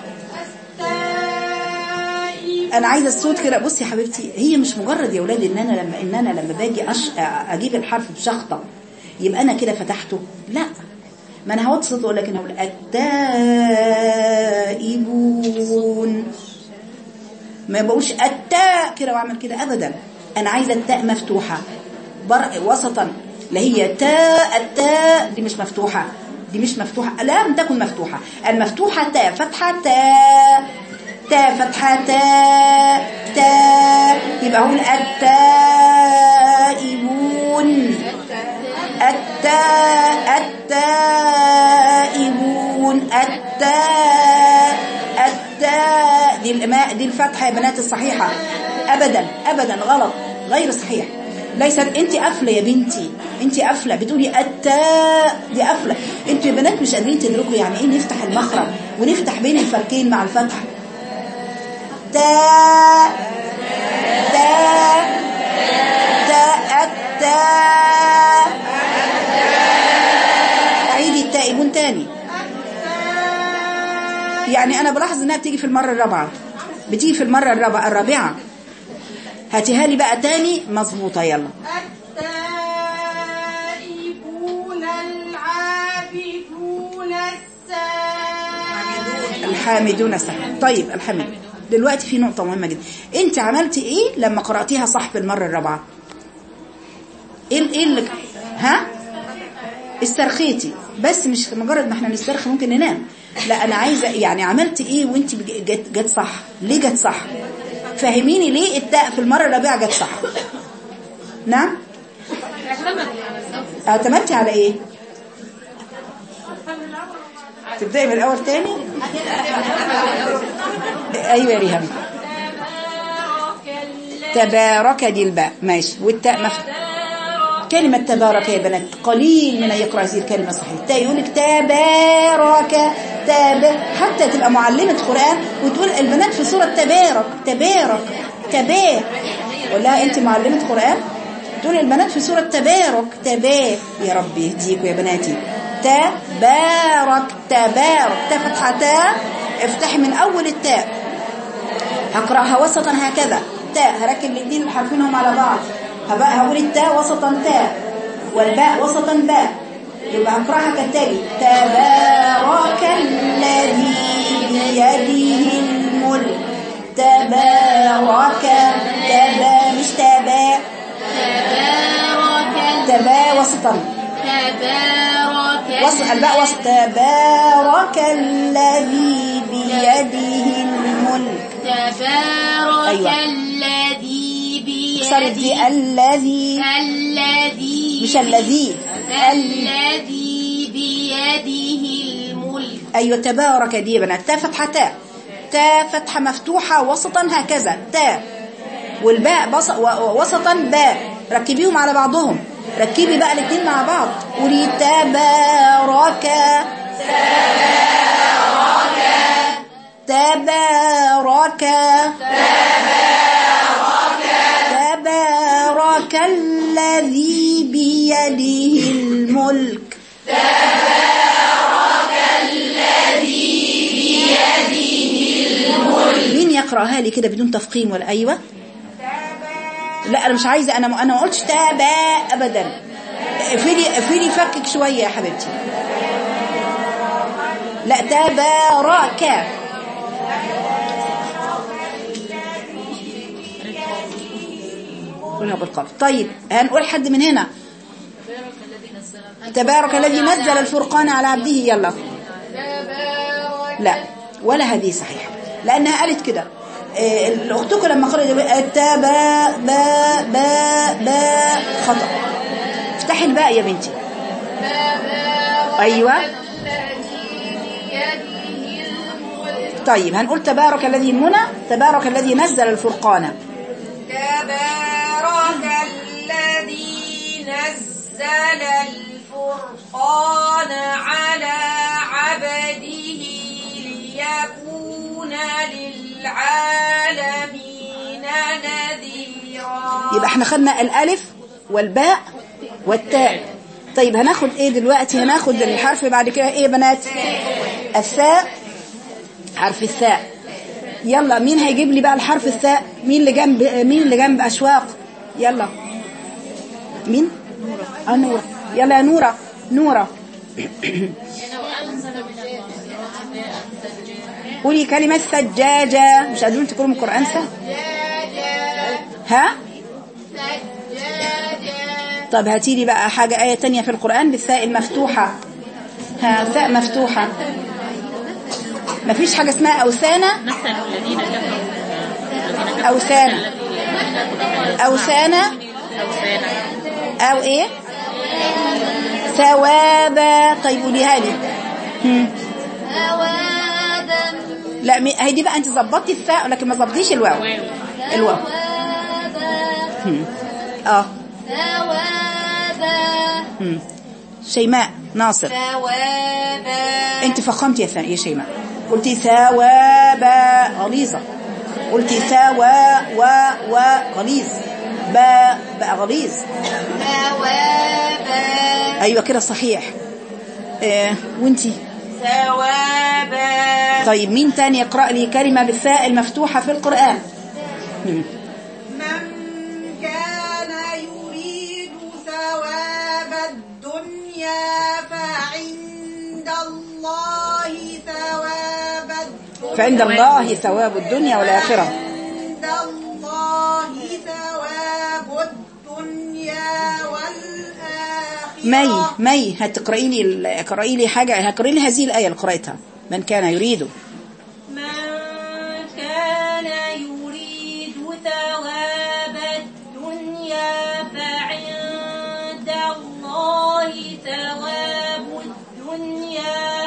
انا عايزه الصوت كده بصي يا حبيبتي هي مش مجرد يا اولاد ان انا لما ان انا لما باجي أش... اجيب الحرف بشخطه يبقى انا كده فتحته لا ما انا هوطي صوت اقول لك انا هقول التائبون ما بقولش التاء كده واعمل كده ابدا انا عايزه التاء مفتوحه بر... وسطا لا هي تاء التاء دي مش مفتوحه دي مش مفتوحه لا لم تكن مفتوحه المفتوحه تاء فتحه تاء تاء فتحه تاء تاء يبقى هقول التائبون التاء التائبون التاء التاء دي الماء دي الفتحة يا بنات الصحيحة أبدا أبدا غلط غير صحيح ليست انت قافله يا بنتي انت قافله بتقولي التاء دي قافله انتوا يا بنات مش قادرين تدركوا يعني ايه نفتح المخرج ونفتح بين الفركين مع الفتح تاء تاء تاء التاء عيدي التائبون تاني يعني انا بلاحظ انها بتيجي في المره الرابعه بتيجي في المره الرابعه الرابعه هاتيها لي بقى تاني مظبوطه يلا التائبون العابدون السائلون الحامدون صح طيب الحمد دلوقتي في نقطة مهمة جدا انت عملتي ايه لما قرأتيها صح في المرة الرابعة ايه ايه اللي ها استرخيتي بس مش مجرد ما احنا نسترخي ممكن ننام لا انا عايزة يعني عملتي ايه وانت بج- جت, جت صح ليه جت صح فهميني ليه التاء في المرة الرابعة جت صح نعم اعتمدتي على ايه تبدأي من الأول تاني أيوة يا ريهام تبارك دي الباء ماشي والتاء مف... كلمة تبارك يا بنات قليل من يقرأ هذه الكلمة صحيح التاء يقول لك تبارك تب حتى تبقى معلمة قرآن وتقول البنات في سورة تبارك تبارك تبا ولا أنت معلمة قرآن تقول البنات في سورة تبارك تبا يا رب يهديكوا يا بناتي تبارك تبارك تاء فتحة تاء افتحي من أول التاء هقرأها وسطا هكذا تاء هركب الاثنين الحرفين هم على بعض هبقى هقول التاء وسطا تاء والباء وسطا باء يبقى هقرأها كالتالي تبارك الذي بيده الملك تبارك تبا مش تبا تبارك تبا وسطا تبارك وسط الباء وسط تبارك الذي بيده الملك تبارك أيوة. الذي اكسرت دي بيده الذي الذي مش الذي ال- الذي بيده الملك ايوه تبارك دي يا بنات تاء فتحه تاء تاء فتحه مفتوحه وسطا هكذا تاء والباء بص... و- وسطا باء ركبيهم على بعضهم ركبي بقى الاثنين مع بعض قولي تبارك تبارك تبارك الذي بيده الملك مين يقرأها لي كده بدون تفخيم ولا أيوة لا انا مش عايزه انا انا ما قلتش تابا ابدا اقفلي اقفلي فكك شويه يا حبيبتي لا تبارك قولها بالقاف طيب هنقول حد من هنا تبارك الذي نزل الفرقان على عبده يلا لا ولا هذه صحيحة لأنها قالت كده إيه، أختكم لما قرأت التابا با با با خطأ افتحي الباء يا بنتي أيوة طيب هنقول تبارك الذي منى تبارك الذي نزل الفرقان تبارك الذي نزل الفرقان على عبده ليكون للعالمين نذيرا يبقى احنا خدنا الألف والباء والتاء طيب هناخد ايه دلوقتي هناخد الحرف بعد كده ايه يا بنات الثاء حرف الثاء يلا مين هيجيب لي بقى الحرف الثاء مين اللي جنب مين اللي جنب أشواق يلا مين اه نورة يلا يا نورة نورة قولي كلمة سجاجة مش قادرين تقولوا من القرآن سهل ها طب هاتي لي بقى حاجة آية تانية في القرآن بالثاء المفتوحة ها ثاء مفتوحة مفيش حاجة اسمها أوثانة أوثانة أوثانة أو إيه ثوابا طيب قوليها لي هم. لا مي- هي دي بقى انت ظبطتي الثاء لكن ما ظبطيش الواو الواو هم. اه هم. شيماء ناصر ثوابا انت فخمتي يا ثانية يا شيماء قلتي ثوابا غليظة قلتي ثوا و و غليظ با بقى غليظ ثوابا ايوه كده صحيح اه وانتي ثوابا طيب مين تاني يقرأ لي كلمة بالثاء المفتوحة في القرآن هم. من كان يريد ثواب الدنيا فعند الله ثواب الدنيا فعند الله ثواب الدنيا والآخرة عند الله ثواب الدنيا والآخرة مي مي هتقرأي لي ال- اقرأي لي حاجة هقرأي لي هذه الآية اللي قرأتها من كان يريد من كان يريد ثواب الدنيا فعند الله ثواب الدنيا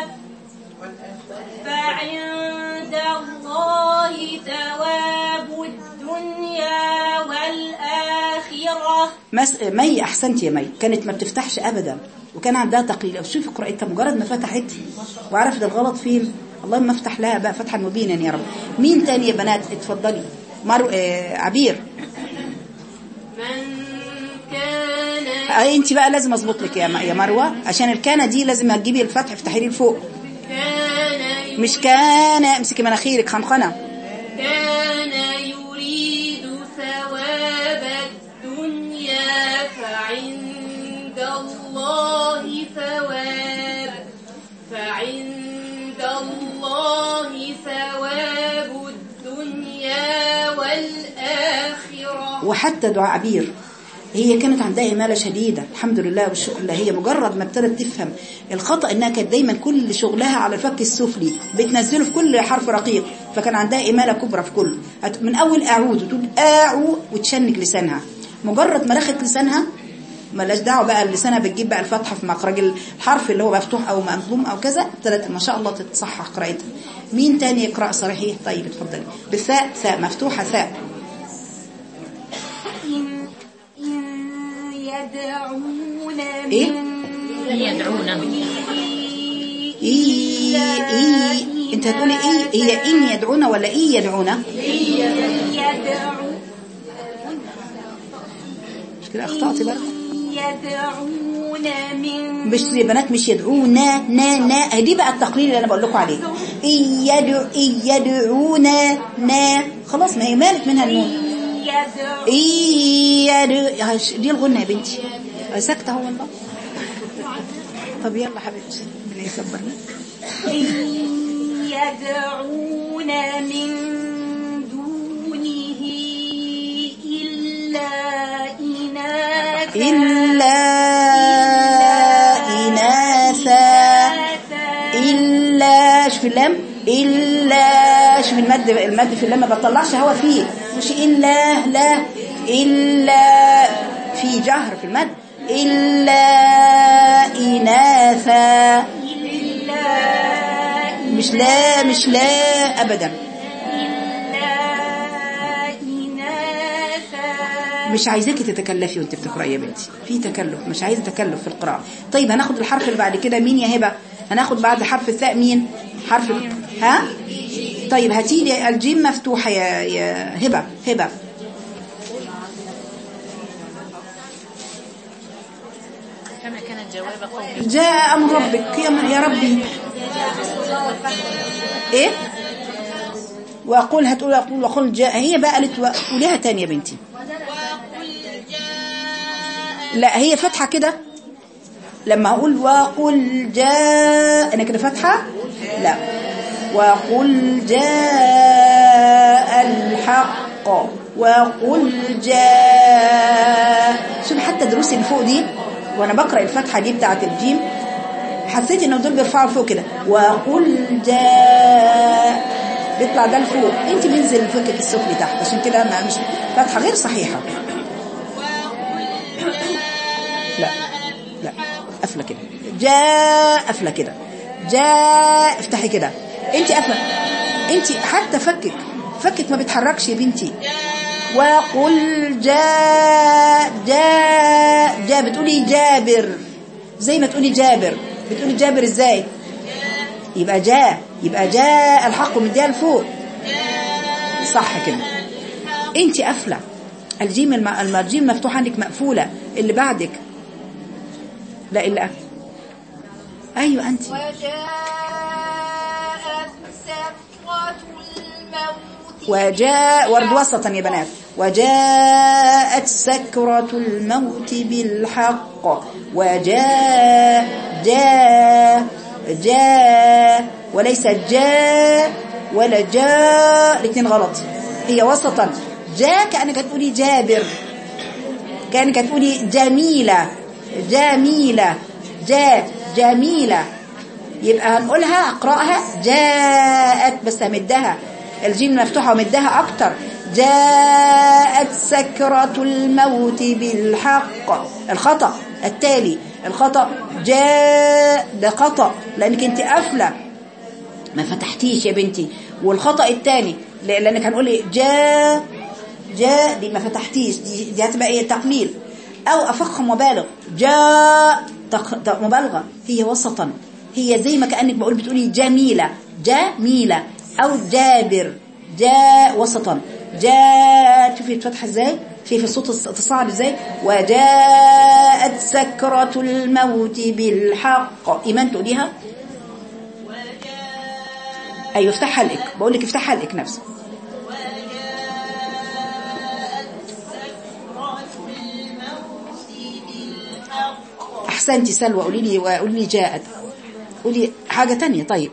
فعند الله ثواب الدنيا والآخرة مس... مي احسنت يا مي كانت ما بتفتحش ابدا وكان عندها تقليل شوفي قراءتها مجرد ما فتحت وعرفت الغلط فين اللهم افتح لها بقى فتحا مبينا يا رب مين تاني يا بنات اتفضلي مر... آه... عبير من كان آه انت بقى لازم اظبط لك يا م... يا مروه عشان الكانه دي لازم هتجيبي الفتح افتحي لي لفوق كان مش كان امسكي مناخيرك خنخنه كان يريد ثواب الدنيا فعند الله ثواب فعند الله ثواب الدنيا والآخرة وحتى دعاء عبير هي كانت عندها إمالة شديدة الحمد لله والشكر لله هي مجرد ما ابتدت تفهم الخطأ إنها كانت دايما كل شغلها على الفك السفلي بتنزله في كل حرف رقيق فكان عندها إمالة كبرى في كله هت- من أول أعود وتقول أعو وتشنج لسانها مجرد ما رخت لسانها ملاش دعوه بقى لسانها بتجيب بقى الفتحه في مخرج الحرف اللي هو مفتوح او مظلوم او كذا ابتدت ما شاء الله تتصحح قراءتها مين تاني يقرا صحيح طيب اتفضلي بالثاء ثاء مفتوحه ثاء إن إن يدعون من إيه؟ يدعون إي إي أنت هتقولي إي هي إن يدعون ولا إي يدعون يدعون مش كده أخطأتي بقى يدعون من مش يا بنات مش يدعونا نا نا دي بقى التقليل اللي أنا بقول لكم عليه إي يدعو إي يدعونا نا خلاص ما هي مالت منها النون يدعو إيه دي الغنة يا بنتي ساكتة هو والله طب يلا حبيبتي ربنا يكبرنا إن يدعون من دونه إلا إناثا إلا إناثا إلا شوف اللام إلا شوف المد المد في اللام ما بطلعش هوا فيه مش إلا لا إلا في جهر في المد إلا إناثا مش لا مش لا أبدا مش عايزاكي تتكلفي وانت بتقراي يا بنتي في تكلف مش عايزه تكلف في القراءه طيب هناخد الحرف اللي بعد كده مين يا هبه هناخد بعد حرف الثاء مين حرف ال- ها طيب هاتي لي الجيم مفتوحه يا يا هبه هبه كما كانت جواب قومه جاء امر ربك يا يا ربي ايه واقول هتقول اقول وقل جاء هي بقى قالت و- قوليها تاني يا بنتي لا هي فتحه كده لما اقول وقل جاء انا كده فتحه لا وقل جاء الحق وقل جاء شوف حتى دروسي اللي فوق دي وانا بقرا الفتحه دي بتاعه الجيم حسيت ان دول بيرفعوا فوق كده وقل جاء بيطلع ده لفوق انت بينزل الفكك السفلي تحت عشان كده ما مش فتحه غير صحيحه لا لا قافله كده جاء قافله كده جاء افتحي كده انت قافله انت حتى فكك فكك ما بيتحركش يا بنتي وقل جاء جاء جاء بتقولي جابر زي ما تقولي جابر بتقولي جابر ازاي يبقى جاء يبقى جاء الحق مديها لفوق صح كده انت قافله الجيم الم... الجيم مفتوح عندك مقفوله اللي بعدك لا الا ايوه انت وجاءت سكرة الموت وجاء ورد وسطا يا بنات وجاءت سكرة الموت بالحق وجاء جاء جاء وليس جاء ولا جاء الاثنين غلط هي وسطا جاء كأنك تقولي جابر كأنك تقولي جميلة جميلة جاء جميلة يبقى هنقولها اقرأها جاءت بس همدها الجيم مفتوحة ومدها أكتر جاءت سكرة الموت بالحق الخطأ التالي الخطأ جاء ده خطأ لأنك انت قافلة ما فتحتيش يا بنتي والخطأ الثاني لأنك هنقول إيه؟ جاء جاء دي ما فتحتيش دي, دي هتبقى ايه تقليل او افخم وبالغ جاء تق- ت- مبالغه هي وسطا هي زي ما كانك بقول بتقولي جميله جميله او جابر جاء وسطا جاء شوفي الفتحه ازاي شوفي الصوت الص- تصاعد ازاي وجاءت سكرة الموت بالحق ايمان تقوليها ايوه افتح حلقك بقول لك افتح حلقك نفسه احسنتي سلوى قولي لي قولي لي جاءت قولي حاجه تانية طيب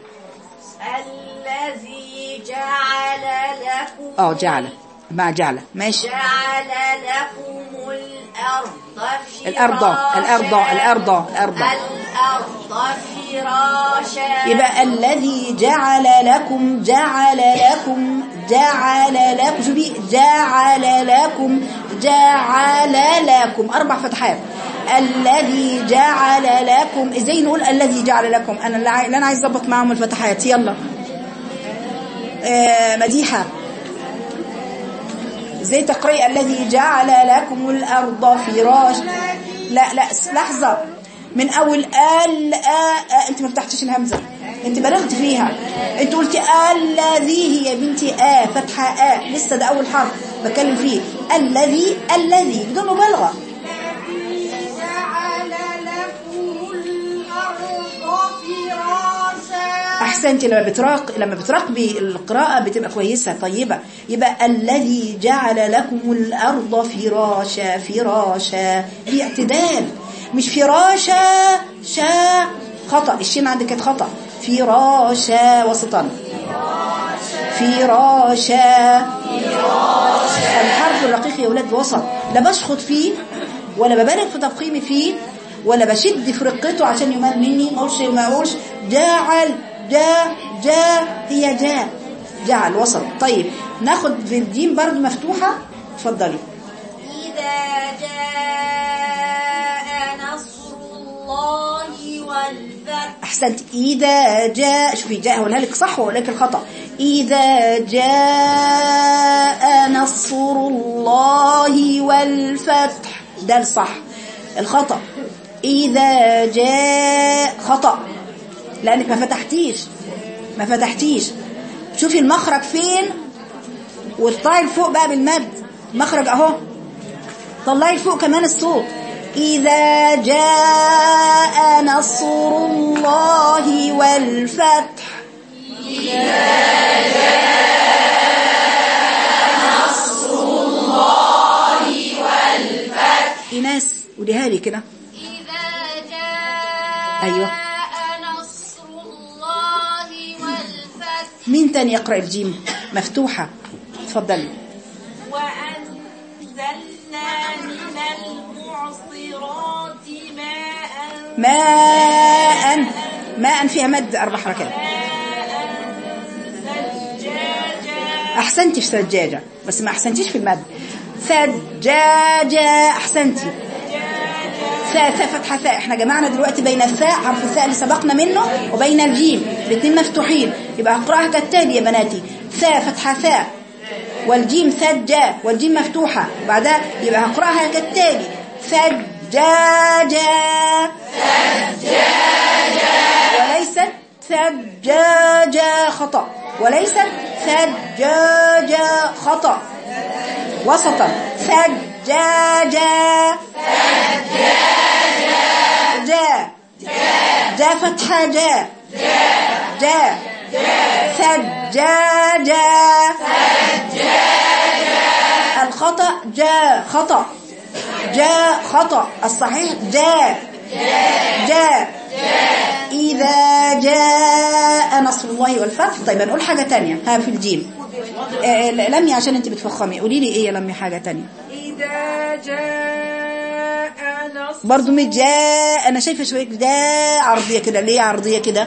الذي جعل لكم اه جعل مع جعل ماشي جعل لكم الأرض فراشا الارض الارض الارض الارض الأرض فراشا يبقى الذي جعل لكم جعل لكم جعل لكم شوفي جعل لكم جعل لكم اربع فتحات الذي جعل لكم ازاي نقول الذي جعل لكم انا اللي عاي- اللي انا عايز اظبط معاهم الفتحات يلا آه مديحه ازاي تقرأي الذي جعل لكم الارض فراش لا لا لحظه من اول ال آ آ انت ما فتحتش الهمزه انت بلغت فيها انت قلتي الذي هي بنتي ا فتحه ا لسه ده اول حرف بتكلم فيه الذي الذي بدون مبالغه جعل لكم الأرض فراشا احسنتي لما بتراق لما بتراقبي القراءه بتبقى كويسه طيبه يبقى الذي جعل لكم الارض فراشا فراشا في اعتدال مش فراشا شا خطا الشين عندك كانت خطا فراشا وسطا فراشا الحرف الرقيق يا ولاد وسط لا بشخط فيه ولا ببالغ في تفخيمي فيه ولا بشد في رقته عشان يمل مني ما اقولش ما اقولش جعل جا جا هي جا جعل وسط طيب ناخد في الجيم برضو مفتوحة اتفضلي إذا جاء نصر الله والفتح احسنت اذا جاء شوفي جاء هقولها لك صح ولا لك الخطا اذا جاء نصر الله والفتح ده الصح الخطا اذا جاء خطا لانك ما فتحتيش ما فتحتيش شوفي المخرج فين واطلعي لفوق بقى بالمد مخرج اهو طلعي فوق كمان الصوت إذا جاء نصر الله والفتح إناس وديها لي كده إذا جاء أيوة. نصر الله والفتح مين تاني يقرأ الجيم مفتوحة اتفضلي وأنزلنا من المعصرات ماء ماء ماء فيها مد أربع حركات ثجاجا أحسنتي في سجاجة بس ما أحسنتيش في المد سجاجة أحسنتي ثاء ثاء فتحة ثاء احنا جمعنا دلوقتي بين الثاء حرف الثاء اللي سبقنا منه وبين الجيم الاثنين مفتوحين يبقى هقراها كالتالي يا بناتي ثاء فتحة ثاء والجيم ثجة والجيم مفتوحة وبعدها يبقى هقراها كالتالي ثجاجة وليست ثجاجة خطأ وليست ثجاجة خطأ وسطا ثجاجة جا جا فتحة جا جا ثجاجة الخطأ جا خطأ جا خطأ الصحيح جا جا إذا جاء نصر الله والفتح طيب نقول حاجة تانية ها في الجيم آه، لمي عشان انت بتفخمي قولي لي ايه يا لمي حاجة تانية إذا جاء نصر برضو من جاء انا شايفة شوية جاء عرضية كده ليه عرضية كده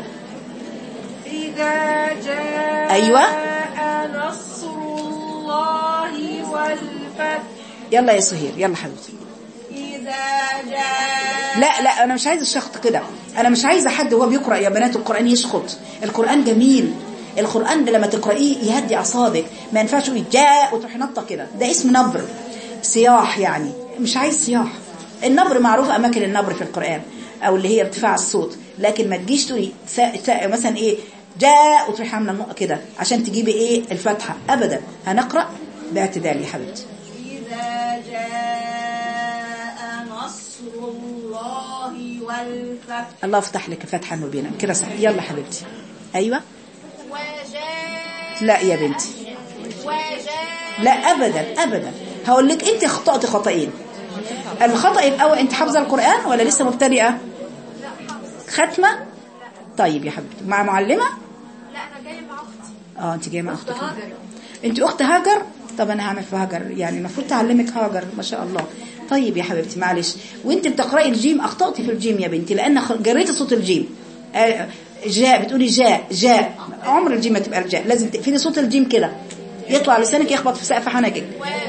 إذا جاء أيوة. نصر الله والفتح يلا يا سهير يلا حبيبتي إذا جاء لا لا انا مش عايزه الشخط كده انا مش عايزه حد وهو بيقرا يا بنات القران يشخط القران جميل القران ده لما تقرايه يهدي اعصابك ما ينفعش تقولي جاء وتروحي نطه كده ده اسم نبر صياح يعني مش عايز صياح النبر معروف اماكن النبر في القران او اللي هي ارتفاع الصوت لكن ما تجيش تقولي ثاء- ثاء مثلا ايه جاء وتروحي عامله النقطه كده عشان تجيبي ايه الفتحه ابدا هنقرا باعتدال يا حبيبتي إذا جاء نصر الله والفتح الله يفتح لك فتحا مبينا كده صح يلا حبيبتي ايوه وجاء لا يا بنتي وجاء لا ابدا ابدا هقول لك انت خطأت خطأين الخطأ الاول انت حافظه القرآن ولا لسه مبتدئه ختمه طيب يا حبيبتي مع معلمه لا أنا جاي مع أختي اه انت جايه مع اختك انت اخت هاجر طب انا هعمل في هاجر يعني المفروض تعلمك هاجر ما شاء الله طيب يا حبيبتي معلش وانت بتقراي الجيم اخطأتي في الجيم يا بنتي لان خ- جريتي صوت الجيم آه، جاء بتقولي جاء جاء عمر الجيم ما تبقى الجاء لازم تقفلي صوت الجيم كده يطلع لسانك يخبط في سقف حنكك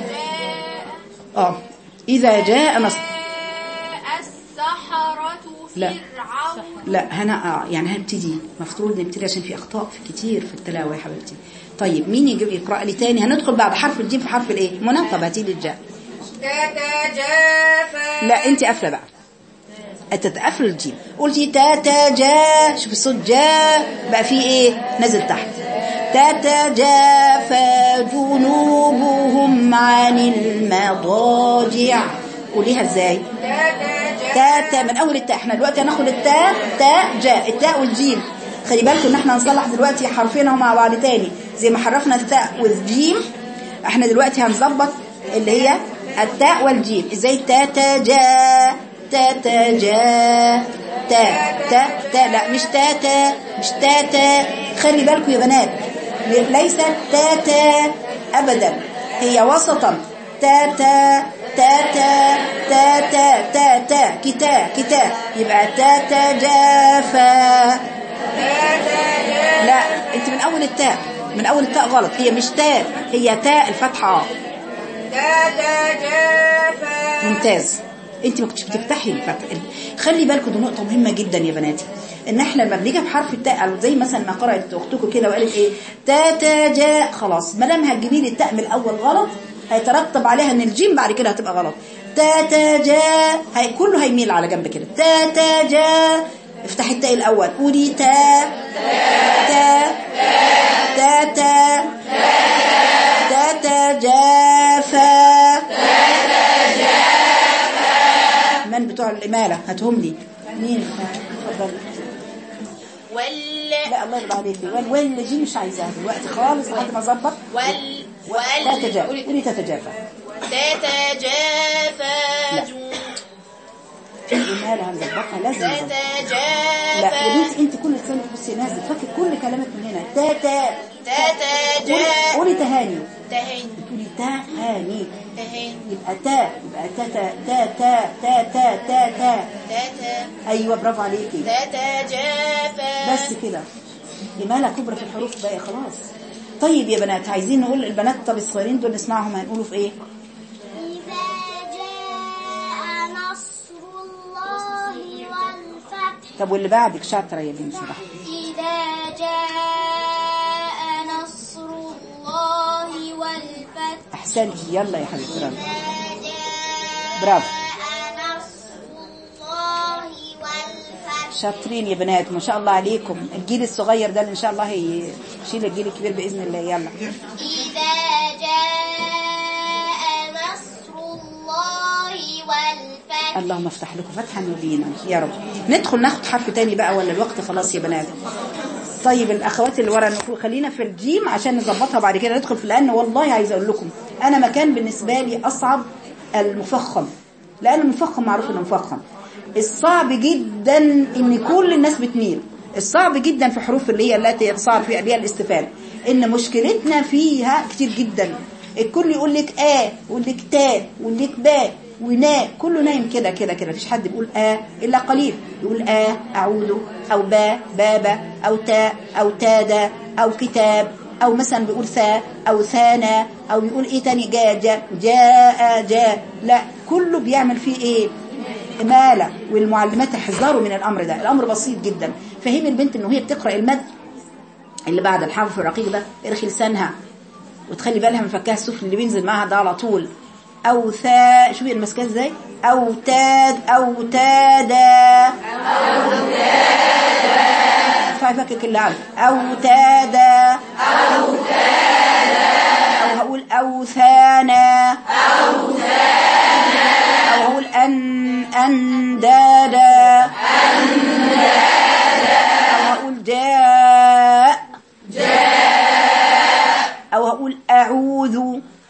اه اذا جاء نصر السحرة لا. فرعون لا هنا آه يعني هنبتدي مفروض نبتدي عشان في اخطاء في كتير في التلاوه يا حبيبتي طيب مين يجيب يقرا لي تاني هندخل بعد حرف الجيم في حرف الايه منى طب هاتي لي الجاء تتجافى لا انت قافله بقى تتقفل الجيم قلتي تتجا شوف الصوت جا بقى فيه ايه نزل تحت تتجافى جنوبهم عن المضاجع قوليها ازاي تاتا من اول التاء احنا دلوقتي هناخد التاء تاء جاء التاء والجيم خلي بالكم ان احنا هنصلح دلوقتي حرفين اهو مع بعض تاني زي ما حرفنا التاء والجيم احنا دلوقتي هنظبط اللي هي التاء والجيم ازاي تا تا جا تا تا جا تا تا تا لا مش تا تا مش تا تا خلي بالكم يا بنات ليست تا تا ابدا هي وسطا تا تا تا تا تا تا تا تا كتا كتا يبقى تا تا جافا لا انت من اول التاء من اول التاء غلط هي مش تاء هي تاء الفتحه ممتاز انت ما كنتش بتفتحي الفتح خلي بالكم دي نقطه مهمه جدا يا بناتي ان احنا لما بنيجي بحرف التاء او زي مثلا ما قرات اختكم كده وقالت ايه تا تا جا خلاص ما دام هتجيبي لي التاء من الاول غلط هيترتب عليها ان الجيم بعد كده هتبقى غلط تا تا جا هي كله هيميل على جنب كده تا تا جا افتحي التاء الاول قولي تا تا تا تا تا تا جافا من بتوع الإمالة هاتهم لي مين اتفضل وال لا الله يرضى عليكي وال وال دي مش عايزاها دلوقتي خالص لحد ما اظبط وال لا وال تجافى قولي تتجافى تتجافى جنوب الإمالة هنظبطها لازم نظبطها. لا يا تتجافى بنتي انت كل لسانك بصي نازل فاكر كل كلامك من هنا تا تا قولي- تتجافى قولي تهاني تهن تقولي تهاني تهن يبقى تا يبقى تا تا تا تا تا تا تا تا تت ايوه برافو عليكي تتجافى بس كده إمالة كبرى في الحروف بقى خلاص طيب يا بنات عايزين نقول البنات طب الصغيرين دول نسمعهم هنقولوا في ايه إذا جاء نصر الله والفتح طب واللي بعدك شاطرة يا بنتي بقى إذا جاء نصر الله والفتح احسنتي يلا يا حبيبتي رنا إذا جاء برافو نصر الله والفتح شاطرين يا بنات ما شاء الله عليكم الجيل الصغير ده اللي ان شاء الله هيشيل الجيل الكبير باذن الله يلا إذا جاء نصر الله والفتح اللهم افتح لكم فتحا مبينا يا رب ندخل ناخد حرف تاني بقى ولا الوقت خلاص يا بنات طيب الاخوات اللي ورا نقول خلينا في الجيم عشان نظبطها بعد كده ندخل في لان والله عايزه اقول لكم انا مكان بالنسبه لي اصعب المفخم لان المفخم معروف انه مفخم الصعب جدا ان كل الناس بتميل الصعب جدا في حروف اللي هي التي صار فيها اللي هي الاستفهام ان مشكلتنا فيها كتير جدا الكل يقول لك اه ويقول لك تا ويقول لك با ونا كله نايم كده كده كده مفيش حد بيقول آه إلا قليل يقول آه أعوذ أو با بابا أو تا أو تادا أو كتاب أو مثلا بيقول ثا أو ثانا أو يقول إيه تاني جاء جاء جاء جاء لا كله بيعمل فيه إيه إمالة والمعلمات احذروا من الأمر ده الأمر بسيط جدا فهم البنت إنه هي بتقرأ المد اللي بعد الحرف الرقيق ده ارخي لسانها وتخلي بالها من فكها السفلي اللي بينزل معاها ده على طول او ثا شوفي المسكات ازاي او تاد او تادا او تادا فكك اللي عارف او تادا او تادا او هقول او ثانا او ثانا او هقول ان اندادا اندادا او هقول جاء او هقول اعوذ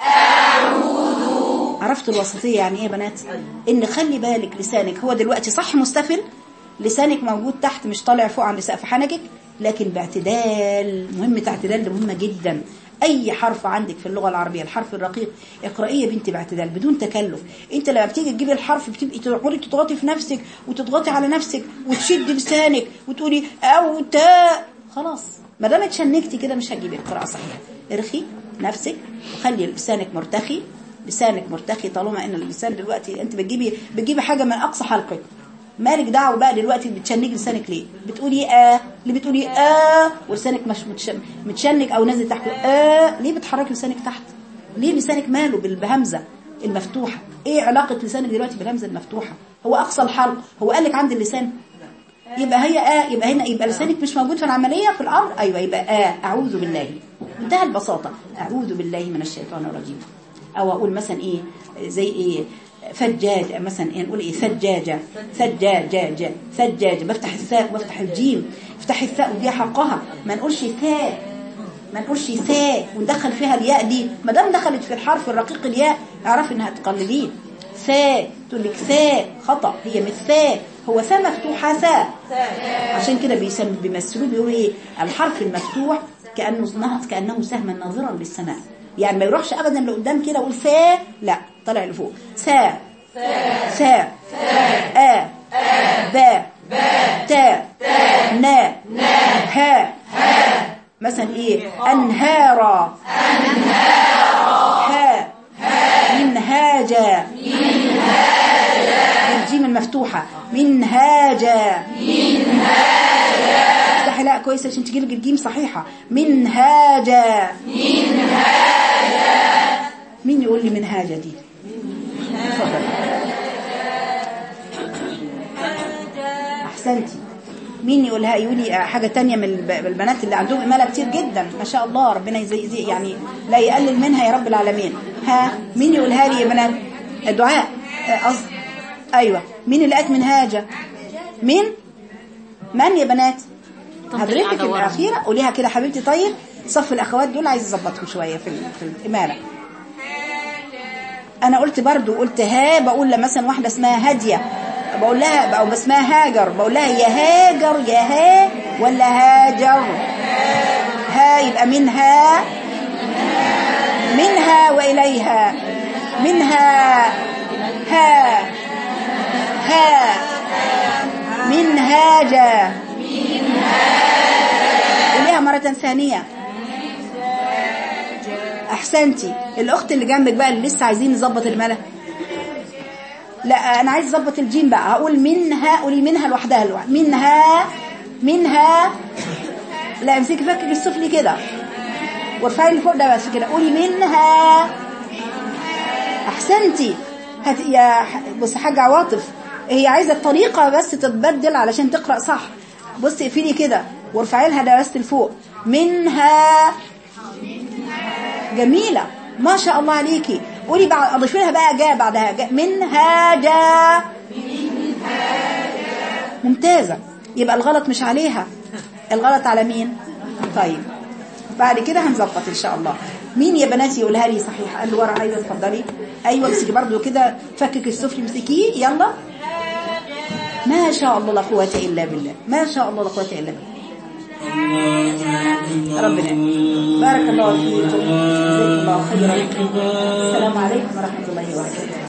عرفتوا الوسطية يعني ايه يا بنات ان خلي بالك لسانك هو دلوقتي صح مستفل لسانك موجود تحت مش طالع فوق عند سقف حنكك لكن باعتدال مهمة اعتدال دي مهمة جدا اي حرف عندك في اللغة العربية الحرف الرقيق اقرأيه يا بنتي باعتدال بدون تكلف انت لما بتيجي تجيبي الحرف بتبقي تقعدي تضغطي في نفسك وتضغطي على نفسك وتشدي لسانك وتقولي او تا خلاص ما دام اتشنكتي كده مش هتجيبي القراءة صحيحة ارخي نفسك وخلي لسانك مرتخي لسانك مرتخي طالما ان اللسان دلوقتي انت بتجيبي بتجيبي حاجه من اقصى حلقك مالك دعوه بقى دلوقتي بتشنج لسانك ليه بتقولي اه اللي بتقولي اه ولسانك مش متشن- متشنج او نازل تحت اه ليه بتحركي لسانك تحت ليه لسانك ماله بال- بهمزه المفتوحه ايه علاقه لسانك دلوقتي بالهمزه المفتوحه هو اقصى الحلق هو قال لك عند اللسان يبقى هي اه يبقى هنا يبقى لسانك مش موجود في العمليه في الامر ايوه يبقى اه اعوذ بالله منتهى البساطه اعوذ بالله من الشيطان الرجيم او اقول مثلا ايه زي ايه فجاج مثلا ايه نقول ايه ثجاجه ثجاجه ثجاجه بفتح الثاء وبفتح الجيم افتحي الثاء ودي حقها ما نقولش ثاء ما نقولش ثاء وندخل فيها الياء دي ما دام دخلت في الحرف الرقيق الياء اعرفي انها تقللين ثاء تقول لك ثاء خطا هي مش ثاء هو ثاء مفتوحه ثاء عشان كده بيسموا بيمثلوه بيقولوا ايه الحرف المفتوح كانه نهض كانه سهما ناظرا للسماء يعني ما يروحش ابدا لقدام كده ويقول ثاء لا طلع لفوق ثاء ثاء آ با تا نا ها مثلا ايه انهارا ها منهاجا الجيم المفتوحة منهاجا افتحي لا كويس عشان تجي لك الجيم صحيحة منهاجا مين يقول لي منهاجا دي اتفضل احسنتي مين يقولها يقولي حاجة تانية من الب- البنات اللي عندهم إمالة كتير جدا ما شاء الله ربنا يزي يزي يعني لا يقلل منها يا رب العالمين ها مين يقولها لي يا بنات الدعاء آه، قصد ايوه مين اللي قالت منهاجة مين من يا بنات حضرتك قاعدة ورا. الأخيرة قوليها كده حبيبتي طيب صف الأخوات دول عايز أظبطهم شوية في ال- في الإمالة انا قلت برضو قلت ها بقول لها مثلا واحده اسمها هاديه بقول لها او اسمها هاجر بقول لها يا هاجر يا ها ولا هاجر ها يبقى منها منها واليها منها ها ها منهاجا قوليها مرة ثانية احسنتي الاخت اللي جنبك بقى اللي لسه عايزين نظبط الملا لا انا عايز اظبط الجيم بقى هقول منها قولي منها لوحدها لوحدها منها منها لا امسكي فكك السفلي كده وارفعي اللي فوق ده بس كده قولي منها احسنتي هت يا ح- بص حاجه عواطف هي عايزه الطريقه بس تتبدل علشان تقرا صح بصي اقفلي كده وارفعي لها ده بس لفوق منها جميلة ما شاء الله عليكي قولي بعد اضيفي لها بقى جاء بعدها جاء منها جاء ممتازة يبقى الغلط مش عليها الغلط على مين طيب بعد كده هنظبط ان شاء الله مين يا بناتي يقولها لي صحيح قال له ورا ايوه اتفضلي ايوه امسكي برضو كده فكك السفلي امسكيه يلا ما شاء الله لا قوه الا بالله ما شاء الله لا قوه الا بالله ربنا بارك الله فيكم جزاكم الله خيرا السلام عليكم ورحمه الله وبركاته